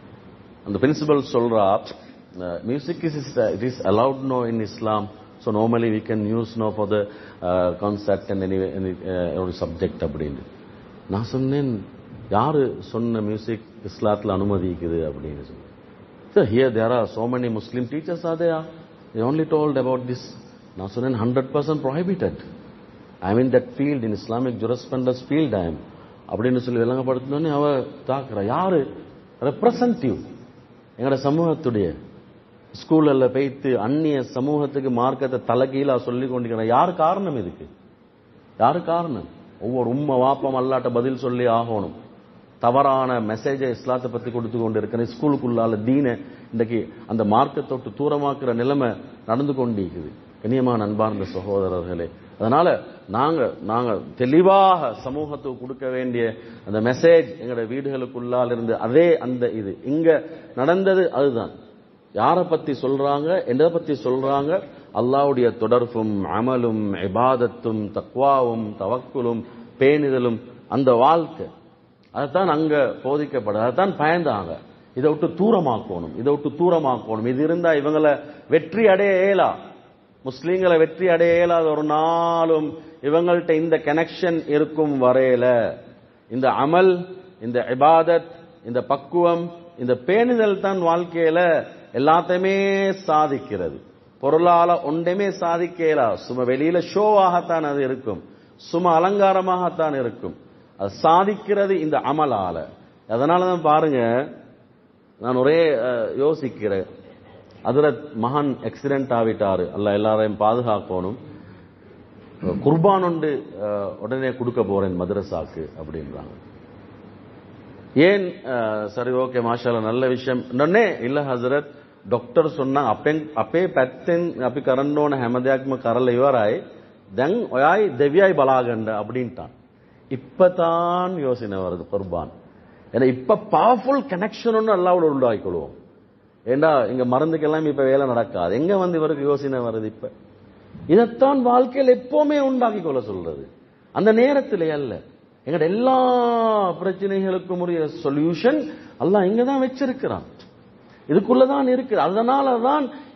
அந்த பிரின்சிபல் சொல்றா music is it is allowed no in Islam so normally we can use no for the concept and any ஒரு சப்ஜெக்ட் அப்படின்னு நான் சொன்னேன் யாரு சொன்ன மியூசிக் இஸ்லாத்துல அனுமதிக்குது அப்படின்னு சொல்லி So here there are so many Muslim teachers are there. They only told about this. நான் சொன்னேன் hundred percent prohibited I mean that field in Islamic jurisprudence field I am அப்படின்னு சொல்லி விளங்கப்படுத்தினோடனே அவ தாக்குறா யாரு ரெப்ரசன்டிவ் எங்களோட சமூகத்துடைய ஸ்கூல்ல போய்த்து அந்நிய சமூகத்துக்கு மார்க்கத்தை தலைகீழா சொல்லி கொண்டிருக்கிற யார் காரணம் இதுக்கு யாரு காரணம் ஒவ்வொரு உண்மை வாப்பம் அல்லாட்ட பதில் சொல்லி ஆகணும் தவறான மெசேஜை இஸ்லாத்தை பத்தி கொடுத்து கொண்டு இருக்கிற ஸ்கூலுக்குள்ளால தீன இன்றைக்கு அந்த மார்க்கத்தொட்டு தூரமாக்குற நிலைமை நடந்து கொண்டிருக்குது கண்ணியமான அன்பார்ந்த சகோதரர்களே அதனால நாங்க நாங்க தெளிவாக சமூகத்துக்கு கொடுக்க வேண்டிய அந்த மெசேஜ் எங்களோட வீடுகளுக்குள்ளால் இருந்து அதே அந்த இது இங்க நடந்தது அதுதான் யாரை பத்தி சொல்றாங்க எதை பத்தி சொல்றாங்க அல்லாவுடைய தொடர்பும் அமலும் இபாதத்தும் தக்வாவும் தவக்குலும் பேணிதலும் அந்த வாழ்க்கை அதைத்தான் அங்க போதிக்கப்படும் அதைத்தான் பயந்தாங்க இதை விட்டு தூரமாக்கணும் இதை விட்டு தூரமாக்கணும் இது இருந்தா இவங்களை வெற்றி அடைய இயலா முஸ்லீம்களை வெற்றி அடைய இயலாத ஒரு நாளும் இவங்கள்ட்ட இந்த கனெக்ஷன் இருக்கும் வரையில இந்த அமல் இந்த இபாதத் இந்த பக்குவம் இந்த பேணுதல் தான் வாழ்க்கையில எல்லாத்தையுமே சாதிக்கிறது பொருளால ஒன்றையுமே சாதிக்கலா சும்மா வெளியில ஷோவாகத்தான் அது இருக்கும் சும்மா அலங்காரமாகத்தான் இருக்கும் அது சாதிக்கிறது இந்த அமலால அதனால தான் பாருங்க நான் ஒரே யோசிக்கிறேன் அதுல மகான் ஆக்சிடென்ட் ஆவிட்டாரு அல்ல எல்லாரையும் பாதுகாக்கணும் குர்பான் ஒன்று உடனே கொடுக்க போறேன் மதரசாக்கு அப்படின்றாங்க ஏன் சரி ஓகே மாஷால நல்ல விஷயம் உடனே இல்ல ஹசரத் ඩොක්ටර් சொன்னாங்க අපෙන් අපේ පැත්තෙන් අපි කරන්න ඕන හැම දෙයක්ම කරලා ඉවරයි දැන් ඔයයි දෙවියයි බලාගන්න அப்படின்ட்டான் இப்பதான் யோசனை வருது குர்பான் ஏன்னா இப்ப பவர்ஃபுல் கனெக்ஷன் ஒன்று அல்லாவோட உண்டாக்கிக்கொள்வோம் ஏண்டா இங்க மருந்துக்கெல்லாம் இப்ப வேலை நடக்காது எங்க வந்து இவருக்கு யோசனை வருது இப்ப இதைத்தான் வாழ்க்கையில் எப்பவுமே உண்டாக்கி கொள்ள சொல்றது அந்த நேரத்திலே அல்ல எங்கட எல்லா பிரச்சனைகளுக்கும் உரிய சொல்யூஷன் அல்லாஹ் இங்க தான் வச்சிருக்கிறான் இதுக்குள்ளதான் இருக்கு அதனால தான்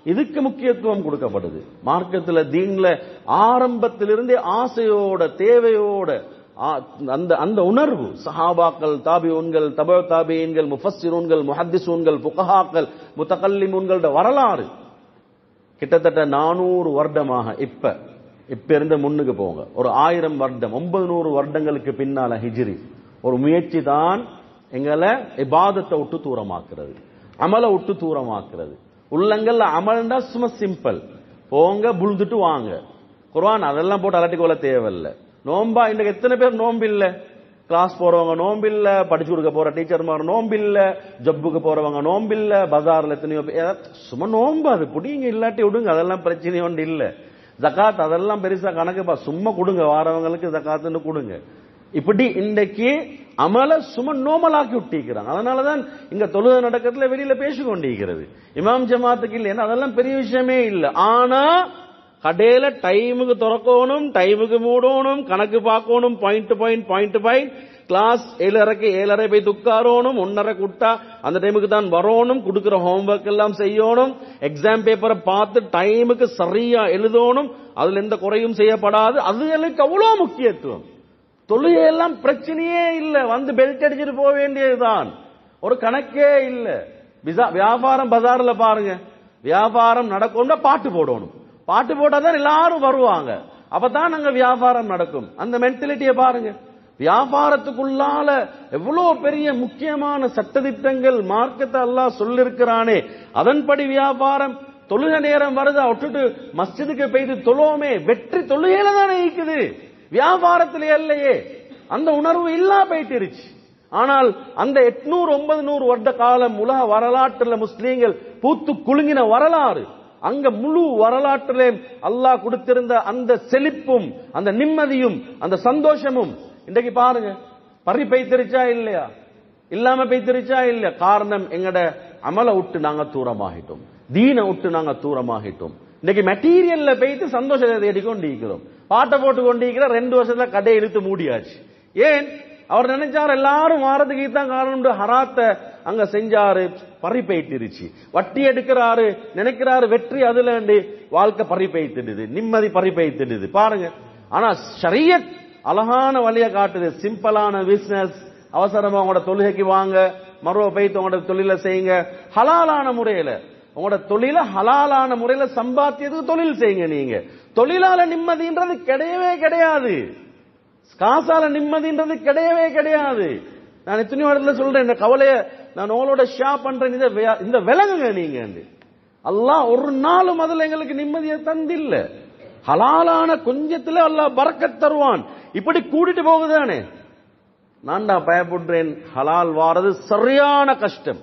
இதுக்கு முக்கியத்துவம் கொடுக்கப்படுது மார்க்கத்துல தீன்ல ஆரம்பத்திலிருந்தே ஆசையோட தேவையோட ஆ- அந்த அந்த உணர்வு சஹாபாக்கள் தாபியூன்கள் தப தாபியன்கள் முஃபஸ்ஸிரூன்கள் முஹத்திசூன்கள் புகஹாக்கள் முத்தகல்லிமுன்களோட வரலாறு கிட்டத்தட்ட நானூறு வருடமாக இப்ப இப்ப இருந்த முன்னுக்கு போங்க ஒரு ஆயிரம் வருடம் ஒன்பது நூறு வருடங்களுக்கு பின்னால ஹிஜ்ரி ஒரு முயற்சி தான் எங்களை இபாதத்தை விட்டு தூரமாக்குறது அமலை விட்டு தூரமாக்குறது உள்ளங்கள்ல அமல்ண்டா சும்மா சிம்பிள் போங்க புழுதுட்டு வாங்க குர்ஆன் அதெல்லாம் போட்டு அலட்டி கொள்ள தேவையில்ல நோம்பா இன்றைக்கு எத்தனை பேர் நோம்பு இல்ல கிளாஸ் போறவங்க நோம்பு இல்ல படிச்சு கொடுக்க போற டீச்சர்மார் நோம்பு இல்ல ஜப்புக்கு போறவங்க நோம்பு இல்ல பஜார்ல எத்தனையோ பேர் ஏதாவது சும்மா நோம்பு அது புடிங்க இல்லாட்டி விடுங்க அதெல்லாம் பிரச்சனை ஒன்று இல்ல ஜகாத் அதெல்லாம் பெருசா கணக்குப்பா சும்மா கொடுங்க வாரவங்களுக்கு ஜகாத்துன்னு கொடுங்க இப்படி இன்றைக்கு அமல சும்மா நோமலாக்கி விட்டிருக்கிறாங்க அதனாலதான் இங்க தொழுகை நடக்கிறதுல வெளியில பேசி கொண்டிருக்கிறது இமாம் ஜமாத்துக்கு இல்லைன்னா அதெல்லாம் பெரிய விஷயமே இல்லை ஆனா கடையில டைமுக்கு திறக்கணும் டைமுக்கு மூடணும் கணக்கு பார்க்கணும் point point point point class ஏழரைக்கு ஏழரை போய் துக்காரோணும் ஒன்னரை குட்டா அந்த டைமுக்கு தான் வரணும் கொடுக்கிற ஹோம்ஒர்க் எல்லாம் செய்யணும் எக்ஸாம் பேப்பரை பார்த்து டைமுக்கு சரியா எழுதணும் அதுல எந்த குறையும் செய்யப்படாது அதுகளுக்கு அவ்வளவு முக்கியத்துவம் தொழுகையெல்லாம் பிரச்சனையே இல்ல வந்து பெல்ட் அடிச்சுட்டு போக வேண்டியதுதான் ஒரு கணக்கே இல்ல பிசா- வியாபாரம் பஜார்ல பாருங்க வியாபாரம் நடக்கும்னா பாட்டு போடணும் பாட்டு போட்டாதான் எல்லாரும் வருவாங்க அப்பதான் அங்க வியாபாரம் நடக்கும் அந்த மென்டாலிட்டியை பாருங்க வியாபாரத்துக்குள்ளால எவ்வளவு பெரிய முக்கியமான சட்டதிட்டங்கள் மார்க்கத்தை அல்லாஹ் சொல்லிருக்கிறானே அதன்படி வியாபாரம் தொழுக நேரம் வருதா விட்டுட்டு மஸ்ஜிதுக்கு பெய்து தொழுவோமே வெற்றி தொழுகையில தானே இருக்குது வியாபாரத்திலே இல்லையே அந்த உணர்வு இல்லா போயிட்டுருச்சு ஆனால் அந்த எட்நூறு ஒன்பது நூறு வருட காலம் உலக வரலாற்றுல முஸ்லீம்கள் பூத்து குலுங்கின வரலாறு அங்க முழு வரலாற்றிலே அல்லாஹ் கொடுத்திருந்த அந்த செழிப்பும் அந்த நிம்மதியும் அந்த சந்தோஷமும் இன்றைக்கு பாருங்க பறி பெய்திருச்சா இல்லையா இல்லாம பெய்திருச்சா இல்லையா காரணம் எங்கட அமல விட்டு நாங்க தூரமாகிட்டோம் தீனை விட்டு நாங்க தூரமாகிட்டோம் இன்னைக்கு மெட்டீரியல்ல பெய்து சந்தோஷத்தை தேடிக்கொண்டிருக்கிறோம் பாட்டை போட்டு கொண்டிருக்கிற ரெண்டு வருஷத்துல கடையை இழுத்து மூடியாச்சு ஏன் அவர் நினைச்சார் எல்லாரும் மாறதுக்கு தான் காரணம் ஹராத்த அங்க செஞ்சாரு பறி பெய்த்திருச்சு வட்டி எடுக்கிறாரு நினைக்கிறாரு வெற்றி அதுல இருந்து வாழ்க்கை பறி பெய்த்துடுது நிம்மதி பறி பெய்த்துடுது பாருங்க ஆனா ஷரியத் அழகான வழியை காட்டுது சிம்பிளான பிசினஸ் அவசரமா உங்களோட தொழுகைக்கு வாங்க மறுவ பெய்த்து உங்களோட தொழிலை செய்யுங்க ஹலாலான முறையில உங்களோட தொழில ஹலாலான முறையில சம்பாத்தியத்துக்கு தொழில் செய்யுங்க நீங்க தொழிலால நிம்மதின்றது கிடையவே கிடையாது காசால நிம்மதின்றது கிடையவே கிடையாது நான் எத்தனையோ இடத்துல சொல்றேன் இந்த கவலைய நான் உங்களோட ஷேர் பண்றேன் இதை வே- இந்த விலகுங்க நீங்க அல்லாஹ் ஒரு நாளும் அதுல எங்களுக்கு நிம்மதியை தந்தில்ல ஹலாலான கொஞ்சத்துல அல்லாஹ் பறக்கத் தருவான் இப்படி கூட்டிட்டு போகுதானே நான்டா பயப்படுறேன் ஹலால் வாரது சரியான கஷ்டம்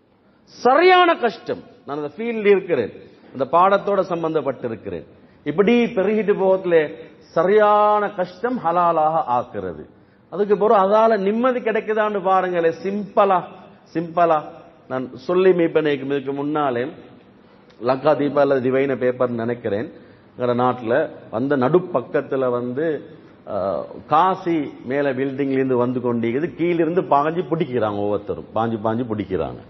சரியான கஷ்டம் நான் அந்த ஃபீல்ட் இருக்கிறேன் அந்த பாடத்தோட சம்பந்தப்பட்டிருக்கிறேன் இப்படி பெருகிட்டு போகத்துல சரியான கஷ்டம் ஹலாலாக ஆக்குறது அதுக்கு பிறகு அதால நிம்மதி கிடைக்குதான்னு பாருங்களேன் சிம்பிளா சிம்பிளா நான் சொல்லி மீப்பனைக்கு இதுக்கு முன்னாலே லங்கா தீபா அல்லது டிவைன பேப்பர் நினைக்கிறேன் எங்களோட நாட்டில் வந்த நடுப்பக்கத்துல வந்து அஹ், காசி மேல பில்டிங்ல இருந்து வந்து கொண்டிருக்குது கீழிருந்து பாஞ்சு பிடிக்கிறாங்க ஒவ்வொருத்தரும் பாஞ்சு பாஞ்சு பிடிக்கிறாங்க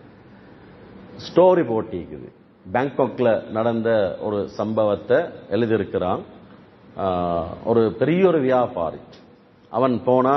ஸ்டோரி போட்டிக்குது பேங்காக்ல நடந்த ஒரு சம்பவத்தை எழுதியிருக்கிறான் ஆஹ், ஒரு பெரிய ஒரு வியாபாரி அவன் போனா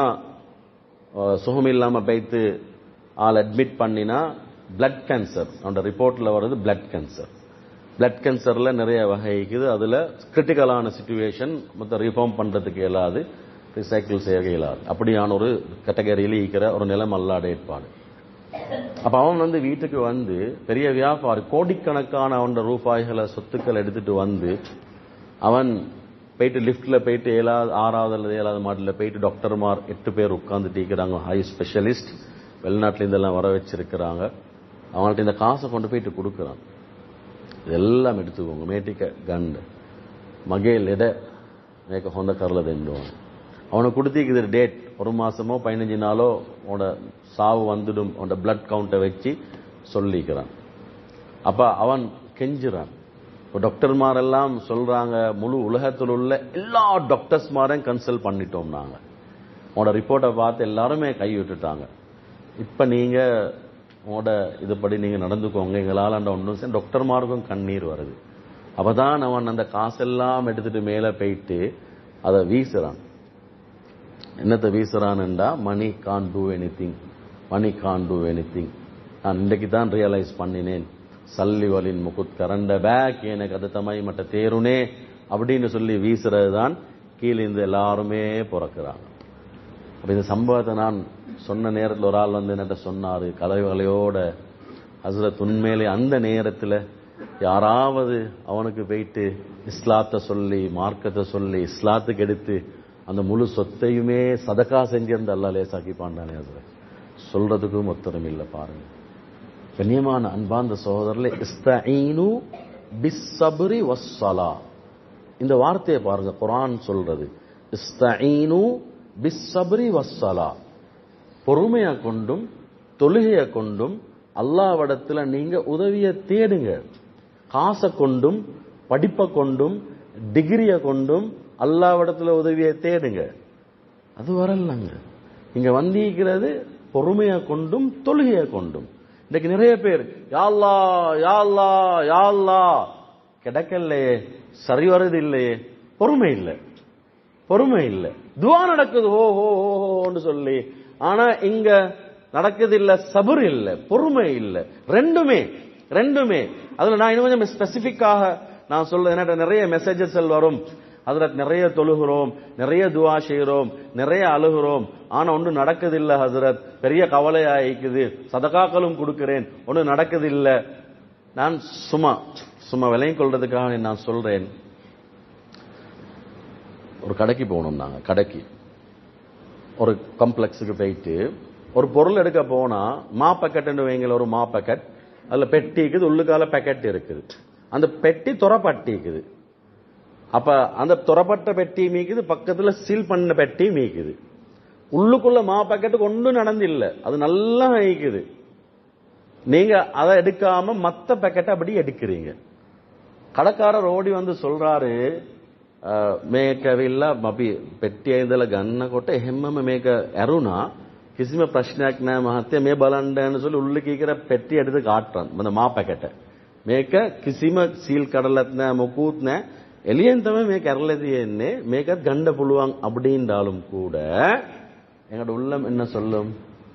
ஆஹ், சுகம் இல்லாம போய்த்து ஆள் அட்மிட் பண்ணினா பிளட் கேன்சர் அவனோட ரிப்போர்ட்ல வருது பிளட் கேன்சர் பிளட் கேன்சர்ல நிறைய வகை இருக்குது அதுல கிரிட்டிக்கலான சுச்சுவேஷன் மொத்த ரிஃபார்ம் பண்றதுக்கு இயலாது ரிசைக்கிள் செய்ய இயலாது அப்படியான ஒரு கேட்டகரியில் இருக்கிற ஒரு நிலம் அல்லாட ஏற்பாடு அப்ப அவன் வந்து வீட்டுக்கு வந்து பெரிய வியாபாரி கோடிக்கணக்கான அவன் ரூபாய்களை சொத்துக்கள் எடுத்துட்டு வந்து அவன் போயிட்டு லிஃப்ட்ல போயிட்டு ஏழாவது ஆறாவது அல்லது ஏழாவது மாடியில் போயிட்டு டாக்டர்மார் எட்டு பேர் உட்கார்ந்துட்டு இருக்கிறாங்க ஹை ஸ்பெஷலிஸ்ட் வெளிநாட்டுல இருந்தெல்லாம் வர வச்சிருக்கிறாங்க அவங்கள்ட்ட இந்த காசை கொண்டு போயிட்டு கொடுக்குறான் இதெல்லாம் எடுத்துக்கோங்க மேட்டிக்க கண்டு மகேல் எடை மேக்க ஹொந்த கரல தெண்டுவான் அவனுக்கு கொடுத்திக்குது டேட் ஒரு மாசமோ பதினஞ்சு நாளோ உன்னோட சாவு வந்துடும் உன்னோட பிளட் கவுண்ட்டை வச்சு சொல்லிக்கிறான் அப்ப அவன் கெஞ்சுறான் இப்போ டாக்டர்மாரெல்லாம் சொல்றாங்க முழு உலகத்தில் உள்ள எல்லா டாக்டர்ஸ்மாரையும் கன்சல்ட் பண்ணிட்டோம் நாங்க உன்னோட ரிப்போர்ட்டை பார்த்து எல்லாருமே கை விட்டுட்டாங்க இப்ப நீங்க உங்களோட இதுபடி நீங்க நடந்துக்கோங்க எங்களால் அந்த ஒன்றும் சரி டாக்டர்மாருக்கும் கண்ணீர் வருது அப்பதான் அவன் அந்த காசெல்லாம் எடுத்துட்டு மேல போயிட்டு அதை வீசுறான் என்னத்தை வீசுறான்டா money can do anything money can do anything நான் இன்றைக்கு தான் ரியலைஸ் பண்ணினேன் சல்லி வலின் முகுத் கரண்ட பேக் எனக்கு அது தமை மட்ட தேருனே அப்படின்னு சொல்லி வீசுறது தான் கீழே இருந்து எல்லாருமே பிறக்கிறாங்க அப்ப இந்த சம்பவத்தை நான் சொன்ன நேரத்தில் ஒரு ஆள் வந்து என்கிட்ட சொன்னாரு கலைவலையோட ஹசரத் உண்மையிலே அந்த நேரத்தில் யாராவது அவனுக்கு போயிட்டு இஸ்லாத்தை சொல்லி மார்க்கத்தை சொல்லி இஸ்லாத்துக்கு எடுத்து அந்த முழு சொத்தையுமே சதக்கா செஞ்சிருந்த அல்லா லேசாக்கி பாண்டானே ஹசரத் சொல்றதுக்கும் ஒத்தரம் இல்லை பாருங்க கண்ணியமான அன்பார்ந்த சகோதரர்களே இஸ்தஈனு பிஸ்ஸப்ரி வஸ்ஸலா இந்த வார்த்தையை பாருங்க குர்ஆன் சொல்றது இஸ்தஈனு பிஸ்ஸப்ரி வஸ்ஸலா பொறுமையை கொண்டும் தொழுகையை கொண்டும் அல்லாவிடத்துல நீங்க உதவியை தேடுங்க காசை கொண்டும் படிப்பை கொண்டும் டிகிரியை கொண்டும் அல்லாவிடத்துல உதவியை தேடுங்க அது வரலங்க இங்க வந்திருக்கிறது பொறுமையை கொண்டும் தொழுகையை கொண்டும் இன்னைக்கு நிறைய பேர் யாழ்லா யாழ்லா யாழ்லா கிடைக்கலையே சரி வருது இல்லையே பொறுமை இல்லை பொறுமை இல்லை துவா நடக்குது ஓ ஹோ ஹோ ஹோன்னு சொல்லி ஆனா இங்க நடக்குது இல்ல சபர் இல்ல பொறுமை இல்ல ரெண்டுமே ரெண்டுமே அதுல நான் இன்னும் கொஞ்சம் ஸ்பெசிபிக்காக நான் சொல்றது என்ன நிறைய மெசேஜஸ் வரும் அதுல நிறைய தொழுகிறோம் நிறைய துவா செய்கிறோம் நிறைய அழுகிறோம் ஆனா ஒன்றும் நடக்குது இல்ல ஹசரத் பெரிய கவலையாயிக்குது சதகாக்களும் கொடுக்கிறேன் ஒன்றும் நடக்குது இல்ல நான் சும்மா சும்மா விலையும் கொள்றதுக்காக நான் சொல்றேன் ஒரு கடைக்கு போகணும் நாங்க கடைக்கு ஒரு காம்ப்ளெக்ஸுக்கு போயிட்டு ஒரு பொருள் எடுக்க போனா மா பேக்கெட்னு வைங்கள ஒரு மா பேக்கெட் அதுல பெட்டி இருக்குது உள்ளுக்கால பேக்கெட் இருக்குது அந்த பெட்டி துறப்பட்டிக்குது அப்ப அந்த துறப்பட்ட பெட்டி மீக்குது பக்கத்துல சீல் பண்ண பெட்டி மீக்குது உள்ளுக்குள்ள மா பாக்கெட்டுக்கு ஒன்றும் நடந்தில்ல அது நல்லா ஐக்குது நீங்க அதை எடுக்காம மத்த பேக்கெட்டை அப்படி எடுக்கிறீங்க கடைக்காரர் ஓடி வந்து சொல்றாரு මේක ඇවිල්ලා අපි පෙට්ටිය ඉඳලා ගන්නකොට එහෙම්මම මේක ඇරුණා කිසිම ප්‍රශ්නයක් නෑ මහත්තයා මේ බලන්න சொல்லி உள்ளுக்கு இருக்கிற பெட்டி எடுத்து காட்டுறான் அந்த மா පැකට් මේක කිසිම සීල් කඩලත් නෑ මොකුත් නෑ එළියෙන් තමයි මේක ඇරලා තියෙන්නේ මේකත් ගන්න පුළුවන් அப்படின்றாலும் கூட எங்களோட உள்ளம் என்ன சொல்லும்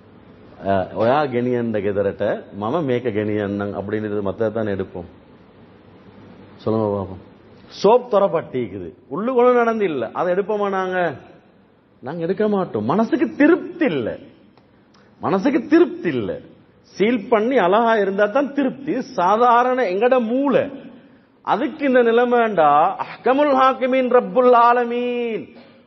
ඔයා ගෙනියන්න ගෙදරට මම මේක ගෙනියන්නම් அப்படின்னு மத்த தான் எடுப்போம் சொல்லுங்க பாப்போம் சோப் துறப்பட்டிக்குது உள்ளுக்குள்ள நடந்து இல்ல அதை எடுப்போமா நாங்க நாங்க எடுக்க மாட்டோம் மனசுக்கு திருப்தி இல்ல மனசுக்கு திருப்தி இல்ல சீல் பண்ணி அழகா இருந்தா தான் திருப்தி சாதாரண எங்கட மூளை அதுக்கு இந்த நிலைமைண்டா அஹ்கமுல் ஹாக்கிமீன் ரப்புல் ஆலமீன்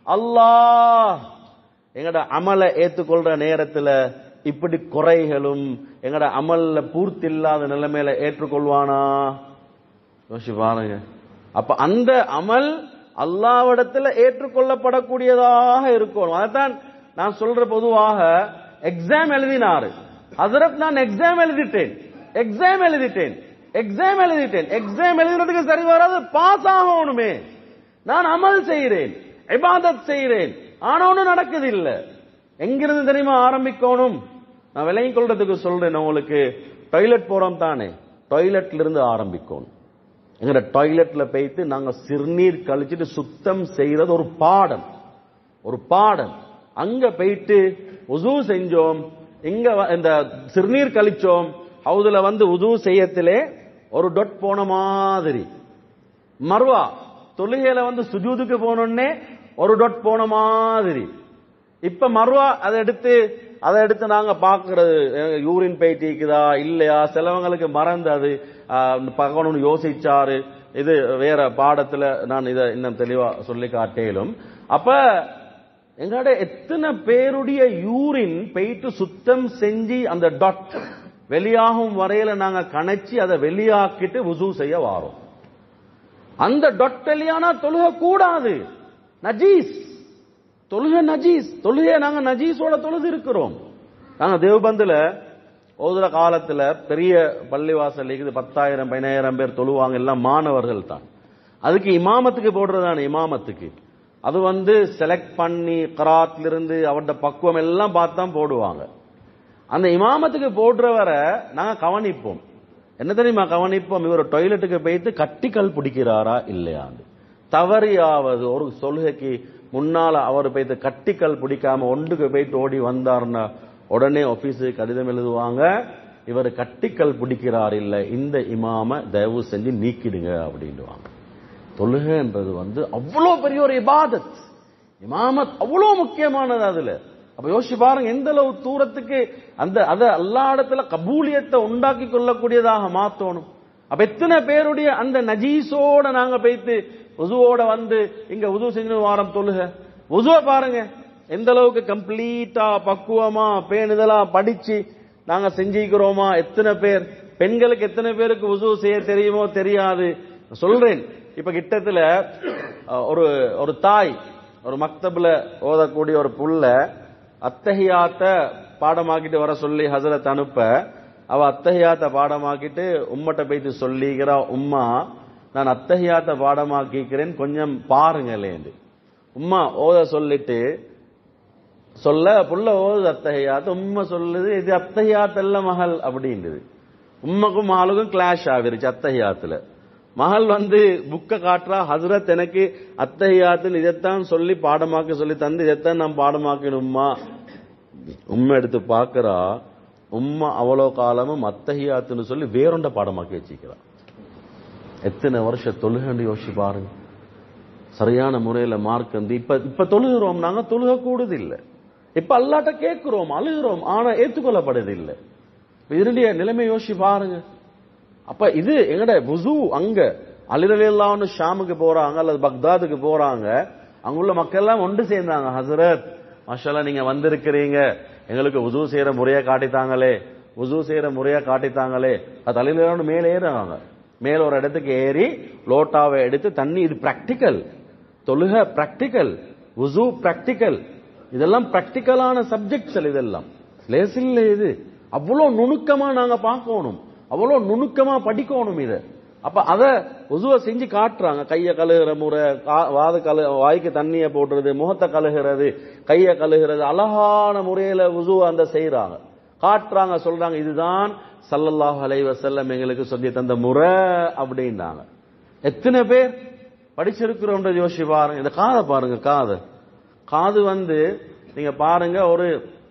அல்லாஹ் எங்கட அமலை ஏத்துக்கொள்ற நேரத்துல இப்படி குறைகளும் எங்கட அமல்ல பூர்த்தி இல்லாத நிலைமையில ஏற்றுக்கொள்வானா யோசிச்சு பாருங்க அப்ப அந்த அமல் அல்லாவிடத்துல ஏற்றுக்கொள்ளப்படக்கூடியதாக இருக்கும் அதைத்தான் நான் சொல்ற பொதுவாக எக்ஸாம் எழுதினாரு ஹசரத் நான் எக்ஸாம் எழுதிட்டேன் எக்ஸாம் எழுதிட்டேன் எக்ஸாம் எழுதிட்டேன் எக்ஸாம் எழுதுறதுக்கு சரி வராது பாஸ் ஆகணுமே நான் அமல் செய்கிறேன் இபாதத் செய்கிறேன் ஆனா ஒண்ணும் நடக்குது இல்ல எங்கிருந்து தெரியுமா ஆரம்பிக்கணும் நான் விலையும் கொள்றதுக்கு சொல்றேன் உங்களுக்கு டாய்லெட் போறோம் தானே டாய்லெட்ல இருந்து ஆரம்பிக்கணும் எங்கட டாய்லெட்ல போயிட்டு நாங்க சிறுநீர் கழிச்சிட்டு சுத்தம் செய்யறது ஒரு பாடம் ஒரு பாடம் அங்க போயிட்டு உது செஞ்சோம் இங்க வ- இந்த சிறுநீர் கழிச்சோம் ஹவுதுல வந்து உது செய்யத்திலே ஒரு டொட் போன மாதிரி மர்வா தொழுகையில வந்து சுஜூதுக்கு போனோடனே ஒரு டொட் போன மாதிரி இப்ப மறுவா அதை எடுத்து அதை எடுத்து நாங்க பாக்குறது யூரின் போயிட்டு இருக்குதா இல்லையா சிலவங்களுக்கு மறந்தது ஆஹ், பார்க்கணும்னு யோசிச்சாரு இது வேற பாடத்துல நான் இதை இன்னும் தெளிவா சொல்லி காட்டேலும் அப்ப எங்களோட எத்தனை பேருடைய யூரின் போயிட்டு சுத்தம் செஞ்சு அந்த டாட் வெளியாகும் வரையில நாங்க கணைச்சி அதை வெளியாக்கிட்டு வுசு செய்ய வாரோம் அந்த டொட் வெளியானா தொழுக கூடாது நஜீஸ் தொழுகை நஜீஸ் தொழுகை நாங்க நஜீஸோட தொழுது இருக்கிறோம் நாங்க தேவபந்துல ஓதுற காலத்துல பெரிய பள்ளிவாசல் இருக்குது பத்தாயிரம் பதினாயிரம் பேர் தொழுவாங்க எல்லாம் மாணவர்கள் தான் அதுக்கு இமாமத்துக்கு போடுறதான இமாமத்துக்கு அது வந்து செலக்ட் பண்ணி கராத்ல இருந்து அவரோட பக்குவம் எல்லாம் பார்த்து தான் போடுவாங்க அந்த இமாமத்துக்கு போடுறவரை நாங்க கவனிப்போம் என்ன தெரியுமா கவனிப்போம் இவர் டாய்லெட்டுக்கு போயிட்டு கட்டிக்கல் பிடிக்கிறாரா இல்லையாண்டு தவறியாவது ஒரு சொல்கைக்கு முன்னால அவர் போயிட்டு கட்டிக்கல் பிடிக்காம ஒன்றுக்கு போயிட்டு ஓடி வந்தார்னா உடனே ஆபீஸுக்கு கடிதம் எழுதுவாங்க இவர் கட்டிக்கல் பிடிக்கிறார் இல்ல இந்த இமாம தயவு செஞ்சு நீக்கிடுங்க அப்படின்டுவாங்க தொழுகைன்றது வந்து அவ்வளோ பெரிய ஒரு இபாதத் இமாமத் அவ்வளோ முக்கியமானது அதுல அப்ப யோசிச்சு பாருங்க எந்த அளவு தூரத்துக்கு அந்த அத எல்லா இடத்துல கபூலியத்தை உண்டாக்கி கொள்ளக்கூடியதாக மாத்தணும் அப்ப எத்தனை பேருடைய அந்த நஜீஸோட நாங்க போய்த்து உதுவோட வந்து இங்க உது செஞ்சு வாரம் தொழுக உதுவ பாருங்க எந்த அளவுக்கு கம்ப்ளீட்டா பக்குவமா பேணுதலா படிச்சு நாங்க செஞ்சிக்கிறோமா எத்தனை பேர் பெண்களுக்கு எத்தனை பேருக்கு உது செய்ய தெரியுமோ தெரியாது சொல்றேன் இப்ப கிட்டத்துல அஹ், ஒரு ஒரு தாய் ஒரு மக்தப்ல ஓதக்கூடிய ஒரு புள்ள அத்தஹியாத்த பாடமாக்கிட்டு வர சொல்லி ஹசரத் அனுப்ப அவ அத்தஹியாத்த பாடமாக்கிட்டு உம்மட்ட போயிட்டு சொல்லிக்கிறா உம்மா நான் அத்தஹியாத்த பாடமாக்கிக்கிறேன் கொஞ்சம் பாருங்களேன் உம்மா ஓத சொல்லிட்டு சொல்ல புள்ள ஓது அத்தஹியாத் உம்மை சொல்லுது இது அத்தஹியாத்தல்ல மகள் அப்படின்றது உம்மைக்கும் மகளுக்கும் கிளாஷ் ஆகிருச்சு அத்தஹியாத்துல மகள் வந்து புக்க காட்டுறா ஹசரத் எனக்கு அத்தஹியாத்துன்னு இதைத்தான் சொல்லி பாடமாக்க சொல்லி தந்து இதைத்தான் நான் பாடமாக்கணும்மா உம்மை எடுத்து பார்க்கறா உம்மா அவ்வளோ காலமும் அத்தஹியாத்துன்னு சொல்லி வேறொண்ட பாடமாக்கி வச்சுக்கிறா எத்தனை வருஷ தொழுகன்னு யோசிச்சு பாருங்க சரியான முறையில மார்க் வந்து இப்ப இப்ப தொழுகிறோம் நாங்க தொழுக கூடுது இல்ல இப்ப அல்லாட்ட கேட்கிறோம் அழுகிறோம் ஆனா ஏத்துக்கொள்ளப்படுது இல்ல இதனுடைய நிலைமை யோசிச்சு பாருங்க அப்ப இது எங்கட புசு அங்க அலிரலாம் ஷாமுக்கு போறாங்க அல்லது பக்தாதுக்கு போறாங்க அங்குள்ள மக்கள் எல்லாம் ஒன்று சேர்ந்தாங்க ஹசரத் மாஷால்லா நீங்க வந்திருக்கிறீங்க எங்களுக்கு உது செய்யற முறையை காட்டித்தாங்களே உது செய்யற முறையை காட்டித்தாங்களே அது அலிரலான்னு மேலே ஏறாங்க மேல ஒரு இடத்துக்கு ஏறி லோட்டாவை எடுத்து தண்ணி இது பிராக்டிக்கல் தொழுக பிராக்டிக்கல் உசு பிராக்டிக்கல் இதெல்லாம் பிராக்டிக்கலான சப்ஜெக்ட்ஸ் இதெல்லாம் லேசில்ல இது அவ்வளவு நுணுக்கமா நாங்க பார்க்கணும் அவ்வளவு நுணுக்கமா படிக்கணும் இத அப்ப அத உசுவ செஞ்சு காட்டுறாங்க கைய கழுகுற முறை கா- வாத கழு வாய்க்கு தண்ணிய போடுறது முகத்தை கழுகுறது கைய கழுகுறது அழகான முறையில உசுவ அந்த செய்யறாங்க காட்டுறாங்க சொல்றாங்க இதுதான் ஸல்லல்லாஹு அலைஹி வஸல்லம் எங்களுக்கு சொல்லி தந்த முறை அப்படின்னாங்க எத்தனை பேர் படிச்சிருக்கிறோம்ன்றது யோசிச்சு பாருங்க இந்த காதை பாருங்க காது காது வந்து நீங்க பாருங்க ஒரு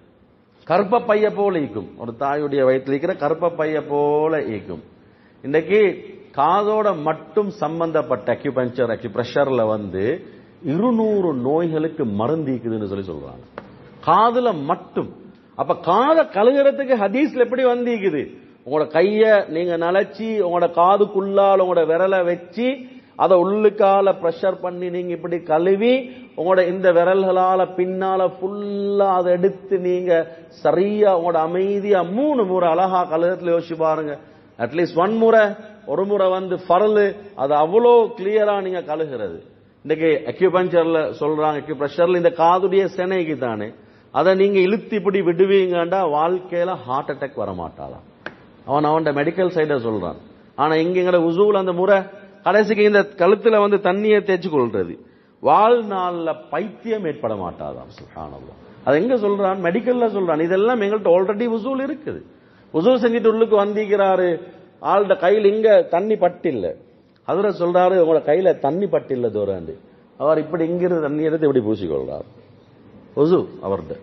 கற்ப பைய போல ஈக்கும் ஒரு தாயுடைய வயிற்றில் இருக்கிற கற்ப பைய போல ஈக்கும் இன்னைக்கு காதோட மட்டும் சம்பந்தப்பட்ட அக்யூபஞ்சர் அக்யூப்ரெஷர்ல வந்து இருநூறு நோய்களுக்கு மருந்து ஈக்குதுன்னு சொல்லி சொல்றாங்க காதுல மட்டும் அப்ப காதை கழுகுறதுக்கு ஹதீஸ்ல எப்படி வந்திக்குது உங்களோட கைய நீங்க நனைச்சி உங்களோட காதுக்குள்ளால உங்களோட விரலை வச்சு அதை உள்ளுக்கால பிரஷர் பண்ணி நீங்க இப்படி கழுவி உங்களோட இந்த விரல்களால பின்னால ஃபுல்லா அதை எடுத்து நீங்க சரியா உங்களோட அமைதியா மூணு முறை அழகா கழுகத்துல யோசிச்சு பாருங்க அட்லீஸ்ட் ஒன் முறை ஒரு முறை வந்து ஃபரலு அது அவ்வளோ கிளியரா நீங்க கழுகிறது இன்னைக்கு அக்யூபஞ்சர்ல சொல்றாங்க அக்யூப்ரெஷர்ல இந்த காதுடைய செனைக்கு தானே அதை நீங்க இழுத்து இப்படி விடுவீங்கண்டா வாழ்க்கையில ஹார்ட் அட்டாக் வர மாட்டாளாம் அவன் அவன்ட மெடிக்கல் சைட சொல்றான் ஆனா இங்க எங்கட உசூல் அந்த முறை கடைசிக்கு இந்த கழுத்துல வந்து தண்ணியை தேய்ச்சி கொள்றது வாழ்நாள்ல பைத்தியம் ஏற்பட மாட்டாதாம் சுல்ஹானல்லாஹ் அது எங்க சொல்றான் மெடிக்கல்ல சொல்றான் இதெல்லாம் எங்கள்கிட்ட ஆல்ரெடி உசூல் இருக்குது உசூல் செஞ்சுட்டு உள்ளுக்கு வந்திக்கிறாரு ஆள்ட கையில் இங்க தண்ணி பட்டில்ல அதுல சொல்றாரு உங்களோட கையில தண்ணி பட்டில்ல தூராண்டு அவர் இப்படி இங்கிருந்து தண்ணி எடுத்து இப்படி பூசிக்கொள்றார் உசு அவர்கிட்ட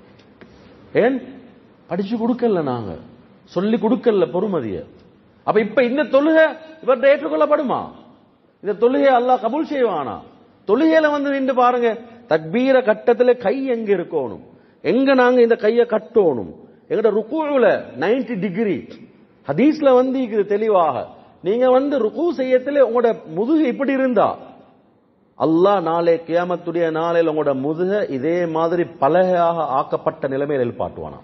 ஏன் படிச்சு கொடுக்கல நாங்க சொல்லி கொடுக்கல பொறுமதிய அப்ப இப்ப இந்த தொழுகை இவர்கிட்ட ஏற்றுக்கொள்ளப்படுமா இந்த தொழுகை அல்லாஹ் கபூல் செய்வானா தொழுகையில வந்து நின்று பாருங்க தக்பீர கட்டத்துல கை எங்க இருக்கணும் எங்க நாங்க இந்த கைய கட்டணும் எங்கட ருக்குல 90 டிகிரி ஹதீஸ்ல வந்து இருக்குது தெளிவாக நீங்க வந்து ருக்கு செய்யத்துல உங்களோட முதுகு இப்படி இருந்தா அல்லாஹ் நாளை கியாமத்துடைய நாளையில் உங்களோட முதுக இதே மாதிரி பலகையாக ஆக்கப்பட்ட நிலைமையில் எழுப்பாட்டுவானா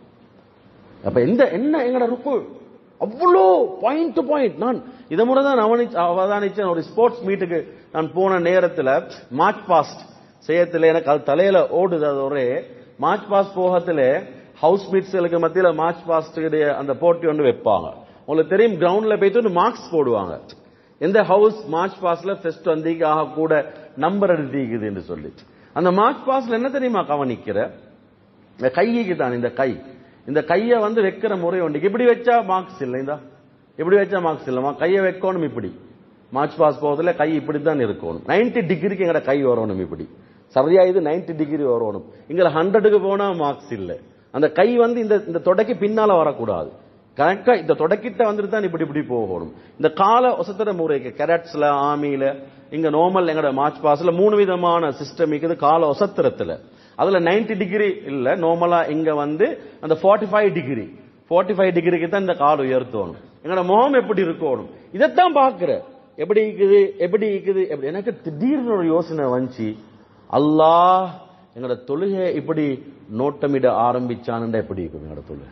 அப்ப எந்த என்ன எங்கட ருக்கு அவ்வளோ பாயிண்ட் டு பாயிண்ட் நான் இத முறை தான் அவனிச்சு அவதானிச்சேன் ஒரு ஸ்போர்ட்ஸ் மீட்டுக்கு நான் போன நேரத்துல மார்ச் பாஸ்ட் செய்யத்துல எனக்கு அது தலையில ஓடுது அது ஒரே மார்ச் பாஸ்ட் போகத்துல ஹவுஸ் மீட்ஸ்களுக்கு மத்தியில மார்ச் பாஸ்ட் அந்த போட்டி ஒன்று வைப்பாங்க உங்களுக்கு தெரியும் கிரவுண்ட்ல போயிட்டு மார்க்ஸ் போடுவாங்க எந்த ஹவுஸ் மார்ச் பாஸ்ல ஃபெஸ்ட் வந்தீங்க ஆக கூட நம்பர் எடுத்தீங்குது என்று சொல்லி அந்த மார்ச் பாஸ்ல என்ன தெரியுமா கவனிக்கிற இந்த கைக்கு தான் இந்த கை இந்த கையை வந்து வைக்கிற முறை உண்டு இப்படி வச்சா மார்க்ஸ் இல்லை இந்த இப்படி வச்சா மார்க்ஸ் இல்லமா கையை வைக்கணும் இப்படி மார்ச் பாஸ் போகிறதுல கை இப்படி தான் இருக்கணும் 90 டிகிரிக்கு எங்கட கை வரணும் இப்படி சரியா இது 90 டிகிரி வரணும் இங்க ஹண்ட்ரடுக்கு போனா மார்க்ஸ் இல்ல அந்த கை வந்து இந்த இந்த தொடக்கி பின்னால வரக்கூடாது கரெக்டா இந்த தொடக்கிட்ட வந்துட்டு தான் இப்படி இப்படி போகணும் இந்த கால ஒசத்துற முறைக்கு கெரட்ஸ்ல ஆமியில இங்க நார்மல் எங்கட மார்ச் பாஸ்ல மூணு விதமான சிஸ்டம் இருக்குது கால ஒசத்திரத்துல அதுல 90 டிகிரி இல்ல நார்மலா இங்க வந்து அந்த 45 ஃபைவ் டிகிரி 45 ஃபைவ் டிகிரிக்கு தான் இந்த கால் உயர்த்தணும் எங்கட முகம் எப்படி இருக்கணும் இதைத்தான் பாக்குற எப்படி இருக்குது எப்படி இருக்குது எப்படி எனக்கு திடீர்னு ஒரு யோசனை வந்துச்சு அல்லாஹ் எங்கட தொழுகை இப்படி நோட்டமிட ஆரம்பிச்சானுண்டா எப்படி இருக்கும் எங்கட தொழுகை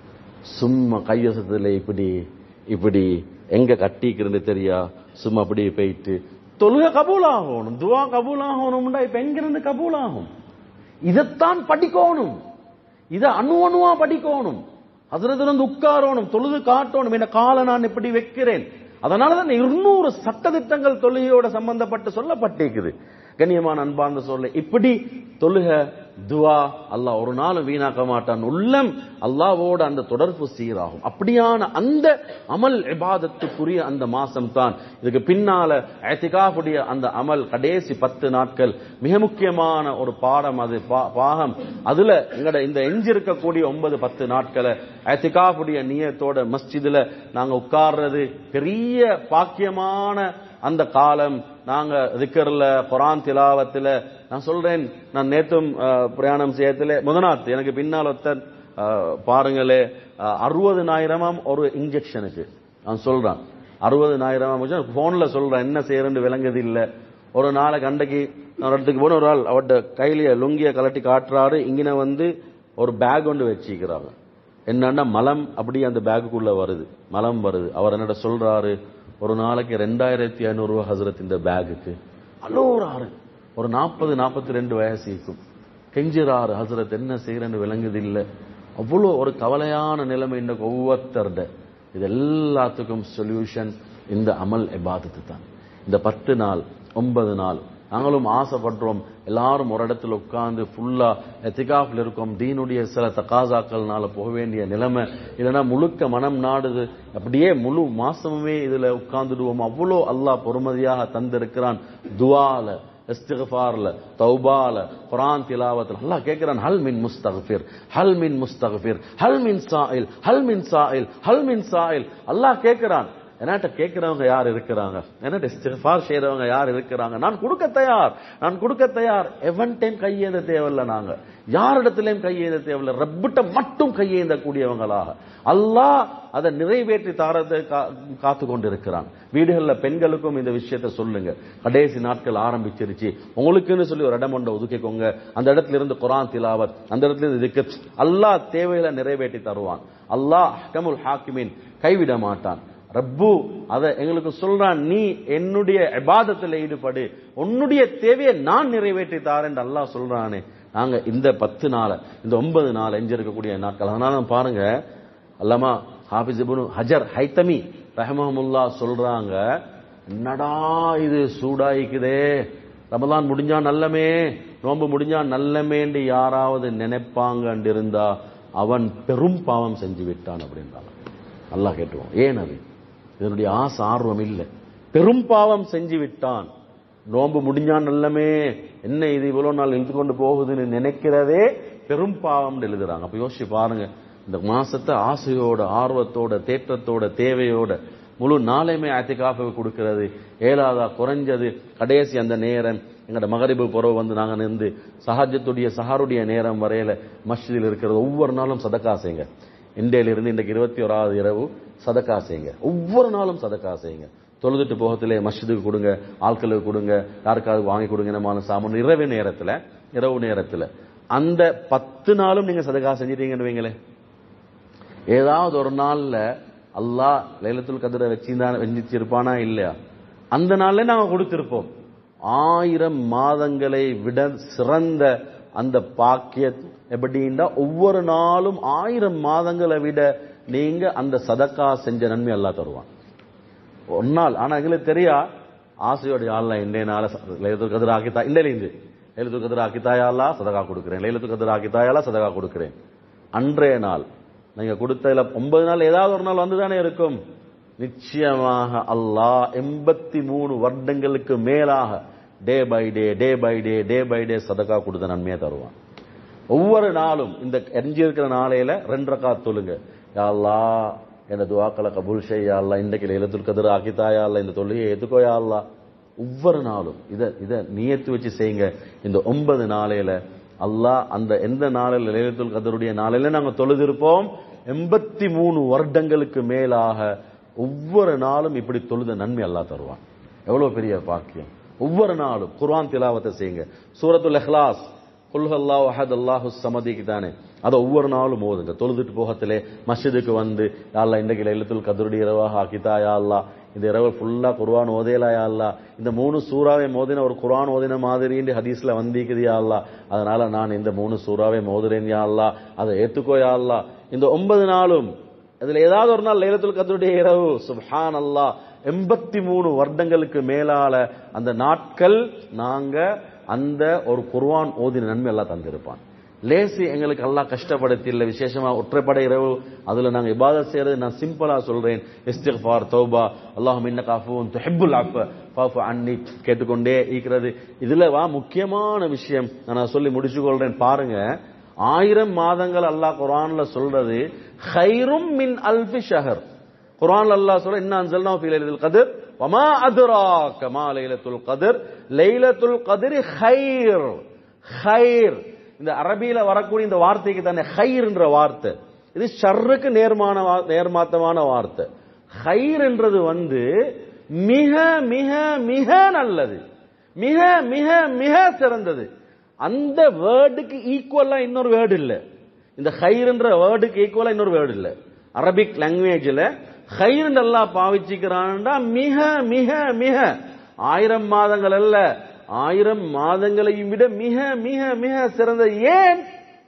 சும்மா கையசத்துல இப்படி இப்படி எங்க கட்டிக்கிறது தெரியா சும்மா அப்படி போயிட்டு தொழுகை கபூல் ஆகணும் துவா கபூல் ஆகணும்டா இப்ப எங்கிருந்து கபூல் ஆகும் இதைத்தான் படிக்கணும் இதை அணு அணுவா படிக்கணும் அதுல வந்து உட்காரணும் தொழுது காட்டணும் என்ற காலை நான் இப்படி வைக்கிறேன் அதனாலதான் இருநூறு சட்டதிட்டங்கள் தொழுகையோட சம்பந்தப்பட்டு சொல்லப்பட்டிருக்குது கண்ணியமான அன்பார்ந்த சொல்ல இப்படி தொழுக துவா அல்லாஹ் ஒரு நாளும் வீணாக்க மாட்டான் உள்ளம் அல்லாவோட அந்த தொடர்பு சீராகும் அப்படியான அந்த அமல் இபாதத்துக்குரிய அந்த மாசம் தான் இதுக்கு பின்னால ஐத்திகாஃபுடைய அந்த அமல் கடைசி பத்து நாட்கள் மிக முக்கியமான ஒரு பாடம் அது பா- பாகம் அதுல எங்கட இந்த எஞ்சி இருக்கக்கூடிய ஒன்பது பத்து நாட்களை ஐத்திகாஃபுடைய நியத்தோட மஸ்ஜிதுல நாங்க உட்கார்றது பெரிய பாக்கியமான அந்த காலம் நாங்க திக்கர்ல குரான் திலாவத்துல நான் சொல்றேன் நான் நேத்தும் அஹ், பிரயாணம் செய்யத்துல முதநாத் எனக்கு பின்னால் ஒருத்தன் அஹ், பாருங்களே அறுபதுனாயிரமாம் ஒரு இன்ஜெக்ஷனுக்கு நான் சொல்றேன் அறுபதுனாயிரமாம் போன்ல சொல்றேன் என்ன செய்யறேன்னு விளங்குது இல்ல ஒரு நாளைக்கு அன்றைக்கு நான் ஒரு இடத்துக்கு போன ஒரு ஆள் அவட்ட கையிலேயே லுங்கிய கலட்டி காட்டுறாரு இங்கன வந்து ஒரு பேக் ஒன்று வச்சிக்கிறாங்க என்னன்னா மலம் அப்படியே அந்த பேக்குக்குள்ள வருது மலம் வருது அவர் என்னோட சொல்றாரு ஒரு நாளைக்கு ரெண்டாயிரத்தி ஐநூறு ரூபாய் ஹசரத் இந்த பேகுக்கு அலோராரு ஒரு நாற்பது நாற்பத்தி ரெண்டு வயசு இருக்கும் கெஞ்சிறாரு ஹசரத் என்ன செய்யறேன்னு விளங்குது இல்ல அவ்வளோ ஒரு கவலையான நிலைமை இன்னைக்கு ஒவ்வொருத்தருட இது எல்லாத்துக்கும் சொல்யூஷன் இந்த அமல் இபாதத்து தான் இந்த பத்து நாள் ஒன்பது நாள் நாங்களும் ஆசைப்படுறோம் எல்லாரும் ஒரு இடத்துல உட்கார்ந்து ஃபுல்லா எத்திகாஃபில் இருக்கோம் தீனுடைய சில தகாசாக்கள்னால போக வேண்டிய நிலைமை இல்லைன்னா முழுக்க மனம் நாடுது அப்படியே முழு மாசமுமே இதுல உட்கார்ந்துடுவோம் அவ்வளோ அல்லாஹ் பொறுமதியாக தந்திருக்கிறான் துவால இஸ்திகஃபார்ல தௌபால குரான் திலாவத்தில் அல்லாஹ் கேட்கிறான் ஹல் மின் முஸ்தக்ஃபிர் ஹல் மின் முஸ்தக்ஃபிர் ஹல் மின் சாயில் ஹல் மின் சாயில் ஹல் மின் சாயில் அல்லாஹ் கேட்கிறான் என்கிட்ட கேட்கிறவங்க யார் இருக்கிறாங்க என்கிட்ட இஸ்திஃபார் செய்யறவங்க யார் இருக்கிறாங்க நான் கொடுக்க தயார் நான் கொடுக்க தயார் எவன் டைம் கையேந்த தேவையில்ல நாங்க யாரிடத்திலையும் கையேந்த தேவையில்ல ரப்பிட்ட மட்டும் கையேந்த கூடியவங்களாக அல்லாஹ் அதை நிறைவேற்றி தாரதை காத்து கொண்டிருக்கிறான் வீடுகள்ல பெண்களுக்கும் இந்த விஷயத்தை சொல்லுங்க கடைசி நாட்கள் ஆரம்பிச்சிருச்சு உங்களுக்குன்னு சொல்லி ஒரு இடம் ஒன்றை ஒதுக்கிக்கோங்க அந்த இடத்துல இருந்து குரான் திலாவத் அந்த இடத்துல இருந்து இதுக்கு அல்லாஹ் தேவைகளை நிறைவேற்றி தருவான் அல்லாஹ் ஹக்கமுல் ஹாக்கிமின் கைவிட மாட்டான் ரப்பு அதை எங்களுக்கு சொல்றான் நீ என்னுடைய இபாதத்தில் ஈடுபடு உன்னுடைய தேவையை நான் நிறைவேற்றி தாரேன் என்று அல்லாஹ் சொல்றானே நாங்க இந்த பத்து நாள் இந்த ஒன்பது நாள் எஞ்சிருக்கக்கூடிய நாட்கள் அதனால பாருங்க அல்லாமா ஹாபிஸ் இப்னு ஹஜர் ஹைத்தமி ரஹமஹமுல்லா சொல்றாங்க என்னடா இது சூடாயிக்குதே ரமலான் முடிஞ்சா நல்லமே நோன்பு முடிஞ்சா நல்லமேன்னு யாராவது நினைப்பாங்கன்னு இருந்தா அவன் பெரும் பாவம் செஞ்சு விட்டான் அப்படின்றாங்க அல்லாஹ் கேட்டுவோம் ஏன் அது இதனுடைய ஆசை ஆர்வம் இல்லை பெரும் பாவம் செஞ்சு விட்டான் நோன்பு முடிஞ்சா நல்லமே என்ன இது இவ்வளவு நாள் இழுத்து கொண்டு போகுதுன்னு நினைக்கிறதே பெரும் பாவம் எழுதுறாங்க அப்ப யோசிச்சு பாருங்க இந்த மாசத்தை ஆசையோட ஆர்வத்தோட தேற்றத்தோட தேவையோட முழு நாளையுமே அத்திகாஃபுக்கு கொடுக்கிறது ஏழாதா குறைஞ்சது கடைசி அந்த நேரம் எங்கட மகரிபு புறவு வந்து நாங்க நின்று சஹஜத்துடைய சஹாருடைய நேரம் வரையில மஸ்ஜிதில் இருக்கிறது ஒவ்வொரு நாளும் சதக்கா செய்யுங்க இந்தியிலிருந்து இன்றைக்கு இருபத்தி ஓராவது இரவு சதக்கா செய்யுங்க ஒவ்வொரு நாளும் சதக்கா செய்யுங்க தொழுதுட்டு போகத்திலே மஸ்ஜிதுக்கு கொடுங்க ஆட்களுக்கு கொடுங்க யாருக்காவது வாங்கி கொடுங்க நம்ம சாமான் இரவு நேரத்துல இரவு நேரத்துல அந்த பத்து நாளும் நீங்க சதக்கா செஞ்சிட்டீங்கன்னு வைங்களேன் ஏதாவது ஒரு நாள்ல அல்லாஹ் லைலத்துல் கதிரை வச்சிருந்தான வச்சிருப்பானா இல்லையா அந்த நாள்ல நாங்க கொடுத்திருப்போம் ஆயிரம் மாதங்களை விட சிறந்த அந்த பாக்கிய எப்படின்னா ஒவ்வொரு நாளும் ஆயிரம் மாதங்களை விட நீங்க அந்த சதக்கா செஞ்ச நன்மை எல்லாம் தருவான் ஒரு நாள் ஆனா எங்களுக்கு தெரியா ஆசையோட ஆள்ல இன்றைய நாள லைலத்துல் கதிர ஆக்கித்தா இல்ல இருந்து லைலத்துல் கதிர ஆக்கித்தாயாலா சதகா கொடுக்கிறேன் லைலத்துல் கதிர ஆக்கித்தாயாலா சதகா கொடுக்கிறேன் அன்றைய நாள் நீங்க கொடுத்ததுல ஒன்பது நாள் ஏதாவது ஒரு நாள் வந்துதானே இருக்கும் நிச்சயமாக அல்லாஹ் எண்பத்தி மூணு வருடங்களுக்கு மேலாக day by day day by day day by day சதக்கா கொடுத்த நன்மையை தருவான் ஒவ்வொரு நாளும் இந்த எஞ்சி இருக்கிற நாளையில ரெண்டு ரக்கா தொழுங்க யா அல்லாஹ் என் துவாக்களை கபூல் செய்யா அல்லா இன்றைக்கு லைலத்துல் கதிர் ஆக்கித்தாயா அல்ல இந்த தொழுகையை எதுக்கோ யா அல்லாஹ் ஒவ்வொரு நாளும் இத இத நியத்து வச்சு செய்யுங்க இந்த ஒன்பது நாளையில அல்லாஹ் அந்த எந்த நாளில் லைலத்துல் கதருடைய நாளில நாங்க தொழுதிருப்போம் எண்பத்தி மூணு வருடங்களுக்கு மேலாக ஒவ்வொரு நாளும் இப்படி தொழுத நன்மை அல்லாஹ் தருவான் எவ்வளவு பெரிய பாக்கியம் ஒவ்வொரு நாளும் குர்ஆன் திலாவத்தை செய்யுங்க சூரத்துல் இஹ்லாஸ் குல் அல்லாஹ் அஹத் அல்லாஹு சமதிக்கு தானே அதை ஒவ்வொரு நாளும் ஓதுங்க தொழுதுட்டு போகத்திலே மஸ்ஜிதுக்கு வந்து யா அல்லாஹ் இன்றைக்கு லைலத்துல் கதருடைய இரவாக ஆக்கித்தா யா அல்லாஹ் இந்த இரவு ஃபுல்லா குர்ஆன் ஓதேலா யா அல்லாஹ் இந்த மூணு சூறாவை மோதின ஒரு குர்ஆன் ஓதின மாதிரி ஹதீஸ்ல வந்திக்குது யா அல்லாஹ் அதனால நான் இந்த மூணு சூறாவை மோதுறேன் யா அல்லாஹ் அதை ஏத்துக்கோ யா அல்லாஹ் இந்த ஒன்பது நாளும் இதுல ஏதாவது ஒரு நாள் லைலத்துல் கதருடைய இரவு சுப்ஹான் அல்லாஹ் எண்பத்தி மூணு வருடங்களுக்கு மேலால அந்த நாட்கள் நாங்க அந்த ஒரு குர்ஆன் ஓதின நன்மை எல்லாம் தந்திருப்பான் லேசி எங்களுக்கு அல்லாஹ் கஷ்டப்படுத்தி இல்ல விசேஷமா ஒற்றைப்படை இரவு அதுல நாங்க இபாதத் செய்யறது நான் சிம்பிளா சொல்றேன் இஸ்திக்ஃபார் தௌபா அல்லாஹும் இன்னக அஃபூன் துஹிப்புல் அஃப ஃபஃபு அன்னி கேட்டுக்கொண்டே இருக்கிறது இதுல வா முக்கியமான விஷயம் நான் சொல்லி முடிச்சு கொள்றேன் பாருங்க ஆயிரம் மாதங்கள் அல்லாஹ் குர்ஆன்ல சொல்றது ஹைரும் மின் அல்ஃபி ஷஹர் குர்ஆன்ல அல்லாஹ் சொல்ற இன்ன அன்சல்னா ஃபீ லைலத்துல் கத்ர் வமா அத்ராக மா லைலத்துல் கத்ர் லைலத்துல் கத்ரி ஹைர் ஹைர் இந்த அரபியில வரக்கூடிய இந்த வார்த்தைக்கு தானே ஹைர்ன்ற வார்த்தை இது ஷர்ருக்கு நேர்மான வா- நேர்மாத்தமான வார்த்தை ஹைர் என்றது வந்து மிக மிக மிக நல்லது மிக மிக மிக சிறந்தது அந்த வேர்டுக்கு ஈக்குவலா இன்னொரு வேர்டு இல்ல இந்த ஹைர்ன்ற வேர்டுக்கு ஈக்குவலா இன்னொரு வேர்டு இல்ல அரபிக் லாங்குவேஜ்ல ஹைர் நல்லா பாவிச்சுக்கிறான்டா மிக மிக மிக ஆயிரம் மாதங்கள் அல்ல ஆயிரம் மாதங்களையும் விட மிக மிக மிக சிறந்த ஏன்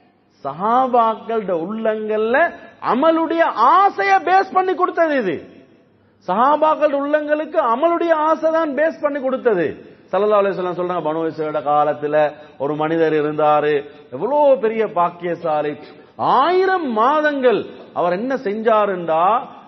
சஹாபாக்களோட உள்ளங்கள்ல அமலுடைய ஆசைய பேஸ் பண்ணி கொடுத்தது இது சஹாபாக்கள் உள்ளங்களுக்கு அமலுடைய ஆசை தான் பேஸ் பண்ணி கொடுத்தது சல்லல்லாஹு அலைஹி வஸல்லம் சொல்றாங்க பனு இஸ்ரவேல காலத்துல ஒரு மனிதர் இருந்தாரு எவ்வளவு பெரிய பாக்கியசாலி ஆயிரம் மாதங்கள் அவர் என்ன செஞ்சாருண்டா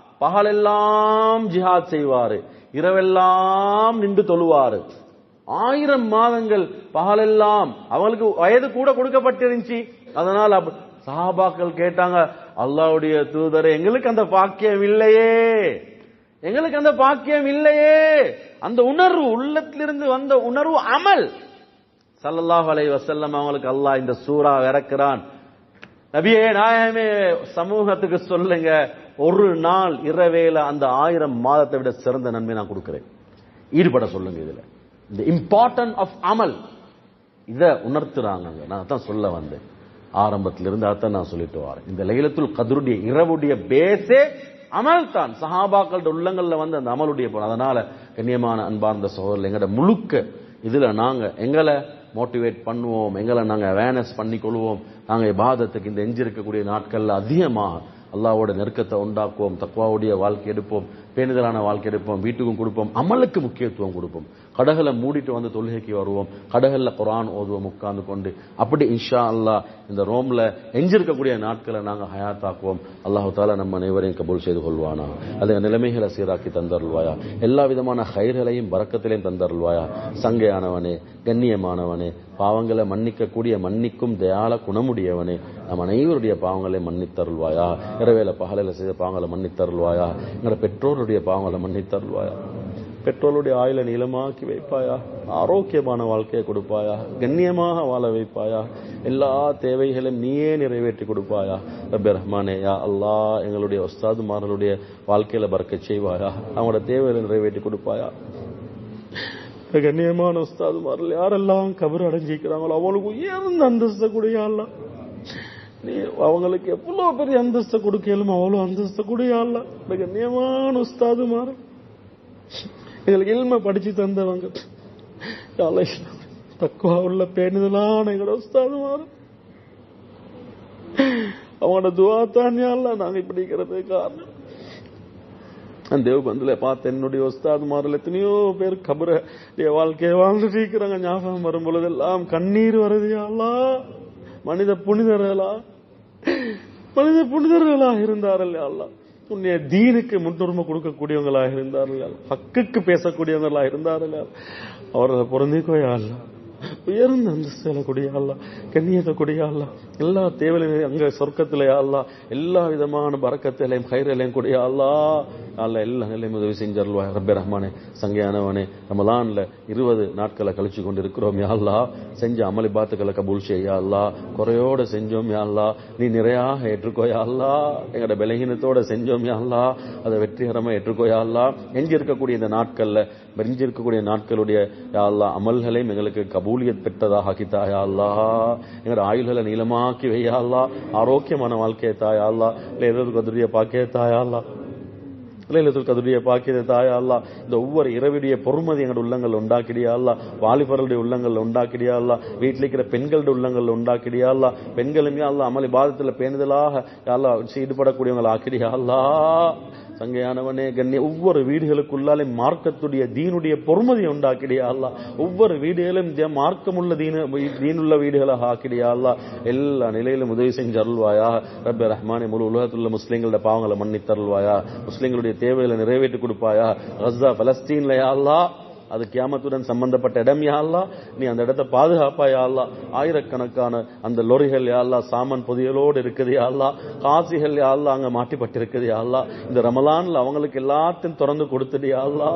பகலெல்லாம் ஜிஹாத் செய்வாரு இரவெல்லாம் நின்று தொழுவாரு ஆயிரம் மாதங்கள் பகலெல்லாம் அவங்களுக்கு வயது கூட கொடுக்கப்பட்டிருந்துச்சு அதனால் அப்ப- சஹாபாக்கள் கேட்டாங்க அல்லாஹ்வுடைய தூதரே எங்களுக்கு அந்த பாக்கியம் இல்லையே எங்களுக்கு அந்த பாக்கியம் இல்லையே அந்த உணர்வு உள்ளத்திலிருந்து வந்த உணர்வு அமல் ஸல்லல்லாஹு அலைஹி வஸல்லம் அவங்களுக்கு அல்லாஹ் இந்த சூரா இறக்குறான் நபியே நாயகமே சமூகத்துக்கு சொல்லுங்க ஒரு நாள் இரவேல அந்த ஆயிரம் மாதத்தை விட சிறந்த நன்மை நான் கொடுக்கிறேன் ஈடுபட சொல்லுங்க இதுல இந்த இம்பார்ட்டன்ட் ஆஃப் அமல் இத உணர்த்துறாங்க நான் அதான் சொல்ல வந்தேன் ஆரம்பத்துல இருந்து அதான் நான் சொல்லிட்டு வரேன் இந்த லைலத்துல் கதருடைய இரவுடைய பேஸே அமல் தான் சஹாபாக்களோட உள்ளங்கள்ல வந்து அந்த அமலுடைய பலம் அதனால கண்ணியமான அன்பார்ந்த சகோதரர் எங்கட முழுக்க இதுல நாங்க எங்களை மோட்டிவேட் பண்ணுவோம் எங்களை நாங்க அவேர்னஸ் பண்ணி கொள்வோம் நாங்க இபாதத்துக்கு இந்த எஞ்சி இருக்கக்கூடிய நாட்கள்ல அதிகமாக அல்லாஹ்வோட நெருக்கத்தை உண்டாக்குவோம் தக்வாவுடைய வாழ்க்கை எடுப்போம் பேணுதலான வாழ்க்கை எடுப்போம் வீட்டுக்கும் கொடுப்போம் அமலுக்கு முக்கியத்துவம் கொடுப்போம் கடகளை மூடிட்டு வந்து தொழுகைக்கு வருவோம் கடகல்ல குர்ஆன் ஓதுவோம் உட்கார்ந்து கொண்டு அப்படி இன்ஷா அல்லாஹ் இந்த ரோம்ல எஞ்சிருக்கக்கூடிய நாட்களை நாங்க ஹயாத்தாக்குவோம் அல்லாஹ் தாலா நம்ம அனைவரையும் கபூல் செய்து கொள்வானா அதை நிலைமைகளை சீராக்கி தந்தருள்வாயா எல்லா விதமான ஹைர்களையும் பறக்கத்திலையும் தந்தருள்வாயா சங்கையானவனே கண்ணியமானவனே பாவங்களை மன்னிக்கக்கூடிய மன்னிக்கும் தயால குணமுடையவனே நம் அனைவருடைய பாவங்களை மன்னித்தருள்வாயா இரவேல பகலில செய்த பாவங்களை மன்னித்தருள்வாயா எங்களோட பெற்றோருடைய பாவங்களை மன்னித்தருள்வாயா பெற்றோருடைய ஆயுளை நீளமாக்கி வைப்பாயா ஆரோக்கியமான வாழ்க்கையை கொடுப்பாயா கண்ணியமாக வாழ வைப்பாயா எல்லா தேவைகளையும் நீயே நிறைவேற்றி கொடுப்பாயா ரப்பே ரஹ்மானே யா அல்லாஹ் எங்களுடைய ஒஸ்தாதுமார்களுடைய வாழ்க்கையில பறக்க செய்வாயா அவங்களோட தேவைகளை நிறைவேற்றி கொடுப்பாயா இந்த கண்ணியமான உஸ்தாதுமார்கள் யாரெல்லாம் கபர் அடைஞ்சிக்கிறாங்களோ அவங்களுக்கு உயர்ந்த அந்தஸ்தை கூடிய அல்ல நீ அவங்களுக்கு எவ்வளவு பெரிய அந்தஸ்தை கொடுக்கலும் அவ்வளவு அந்தஸ்தை கூடிய அல்ல இந்த கண்ணியமான உஸ்தாதுமார் எங்களுக்கு இல்ம படிச்சு தந்தவங்க யா அல்லாஹ், தக்குவா உள்ள பேணுதலான எங்களோட உஸ்தாதுமார் அவங்களோட துவா தான் யா அல்லாஹ் நாங்க இப்படி இருக்கிறதுக்கு காரணம் அந்த தேவபந்துல பார்த்த என்னுடைய உஸ்தாதுமாரில் எத்தனையோ பேர் கபர வாழ்க்கையை வாழ்ந்துட்டு இருக்கிறாங்க ஞாபகம் வரும் பொழுதெல்லாம் கண்ணீர் வருது யா அல்லாஹ் மனித புனிதர்களா மனித புனிதர்களாக இருந்தார்கள் யா அல்லாஹ் உன்னுடைய தீனுக்கு முன்னுரிமை கொடுக்கக்கூடியவங்களாக இருந்தார்கள் யா அல்லாஹ். ஹக்குக்கு பேசக்கூடியவங்களாக இருந்தார்கள் யா அல்லாஹ். அவர்களை பொருந்திக்கோ யா அல்லாஹ். உயர்ந்த அந்தஸ்துல கூடிய அல்லா கண்ணியத்தை கூடிய அல்லா எல்லா தேவையிலையும் அங்க சொர்க்கத்துல அல்லா எல்லா விதமான பறக்கத்திலையும் கைரலையும் கூடிய அல்லா அல்ல எல்லா நிலையும் உதவி செஞ்சருள்வா ரப்பே ரஹ்மானே சங்கையானவனே ரமலான்ல இருபது நாட்களை கழிச்சு கொண்டு இருக்கிறோம் யா அல்லா செஞ்ச அமளி பாத்துக்களை கபூல் செய்யா அல்லா குறையோட செஞ்சோம் யா அல்லா நீ நிறையாக ஏற்றுக்கோ யா அல்லா எங்களோட பலகீனத்தோட செஞ்சோம் யா அல்லா அதை வெற்றிகரமா ஏற்றுக்கோ யா அல்லா எஞ்சி இருக்கக்கூடிய இந்த நாட்கள்ல வெஞ்சி இருக்கக்கூடிய நாட்களுடைய யா அல்லா அமல்களையும் எங்களுக்கு கபூலியத் பெற்றதாக ஆக்கித்தாயா அல்லா எங்களோட ஆயுள்களை நீளமாக்கி வையா அல்லா ஆரோக்கியமான வாழ்க்கையை தாயா அல்லா இல்லை எதாவது கதுரிய பாக்கிய தாயா அல்லா லைலத்துல் கதுடைய பாக்கியதை தாயா அல்லா இந்த ஒவ்வொரு இரவுடைய பொறுமதி எங்களோட உள்ளங்கள் உண்டாக்கிடியா அல்லா வாலிபர்களுடைய உள்ளங்கள் உண்டாக்கிடியா அல்லா வீட்டில் இருக்கிற பெண்களுடைய உள்ளங்கள் உண்டாக்கிடியா அல்லா பெண்களுமே அல்லா அமளி பாதத்துல பேணுதலாக அல்லா ஈடுபடக்கூடியவங்களை ஆக்கிடியா அல்லா சங்கையானவனே கண்ணி ஒவ்வொரு வீடுகளுக்குள்ளாலே மார்க்கத்துடைய தீனுடைய பொறுமதியை உண்டாக்கிடியா அல்லா ஒவ்வொரு வீடுகளும் ஜ- மார்க்கமுள்ள தீன தீனுள்ள வீடுகளாக ஆக்கிடியா அல்லா எல்லா நிலையிலும் உதவி செஞ்சு அருள்வாயா ரப்ப ரஹ்மானே முழு உலகத்துள்ள முஸ்லிம்களோட பாவங்களை மன்னித்தருள்வாயா முஸ்லிம்களுடைய தேவைகளை நிறைவேற்றி கொடுப்பாயா கஸ்ஸா பலஸ்தீன்ல யா அல்லா அது கியாமத்துடன் சம்பந்தப்பட்ட இடம் யா அல்லா நீ அந்த இடத்தை பாதுகாப்பா யா அல்லா ஆயிரக்கணக்கான அந்த லொரிகள் யா அல்லா சாமான் பொதியலோடு இருக்குது யா அல்லா காசிகள் யா அல்லா அங்க மாட்டிப்பட்டு இருக்குது யா அல்லா இந்த ரமலான்ல அவங்களுக்கு எல்லாத்தையும் திறந்து கொடுத்துடு யா அல்லா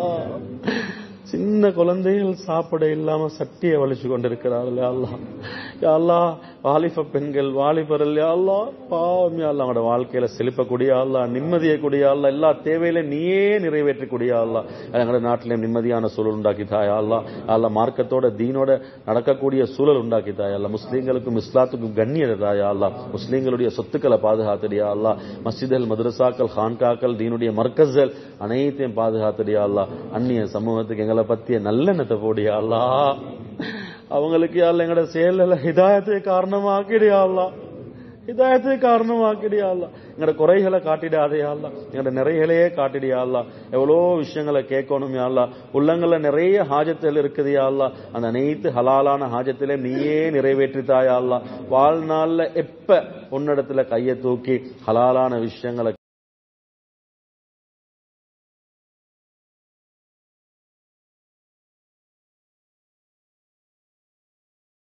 சின்ன குழந்தைகள் சாப்பிட இல்லாம சட்டியை வலிச்சு கொண்டிருக்கிறார்கள் யா அல்லா யா அல்லா வாலிப பெண்கள் வாலிபர்கள் யா அல்லா பாவம் யா அல்லா அவங்களோட வாழ்க்கையில செழிப்பக்கூடிய அல்லா நிம்மதியை கூடிய அல்லா எல்லா தேவையில நீயே நிறைவேற்றக்கூடிய அல்லா எங்களோட நாட்டிலே நிம்மதியான சூழல் உண்டாக்கி தாயா அல்லா அல்லா மார்க்கத்தோட தீனோட நடக்கக்கூடிய சூழல் உண்டாக்கி தாயா அல்லா முஸ்லீம்களுக்கும் இஸ்லாத்துக்கும் கண்ணியத தாயா அல்லா முஸ்லீம்களுடைய சொத்துக்களை பாதுகாத்தடியா அல்லா மஸ்ஜிதல் மதரசாக்கள் ஹான்காக்கள் தீனுடைய மர்க்கஸ்கள் அனைத்தையும் பாதுகாத்தடியா அல்லா அந்நிய சமூகத்துக்கு எங்களை பத்திய நல்லெண்ணத்தை போடியா அல்லா அவங்களுக்கு யாழ்ல எங்களோட செயல்ல ஹிதாயத்தை காரணமாக்கிடியா அல்லா ஹிதாயத்தை காரணமாக்கிடியா அல்லா எங்களோட குறைகளை காட்டிடாதே அல்லா எங்களோட நிறைகளையே காட்டிடியா அல்லா எவ்வளோ விஷயங்களை கேட்கணும் யாழ்லா உள்ளங்கள்ல நிறைய ஹாஜத்தில் இருக்குது அல்லா அந்த அனைத்து ஹலாலான ஹாஜத்திலே நீயே நிறைவேற்றித்தாயா அல்லா வாழ்நாள்ல எப்ப உன்னிடத்துல கையை தூக்கி ஹலாலான விஷயங்களை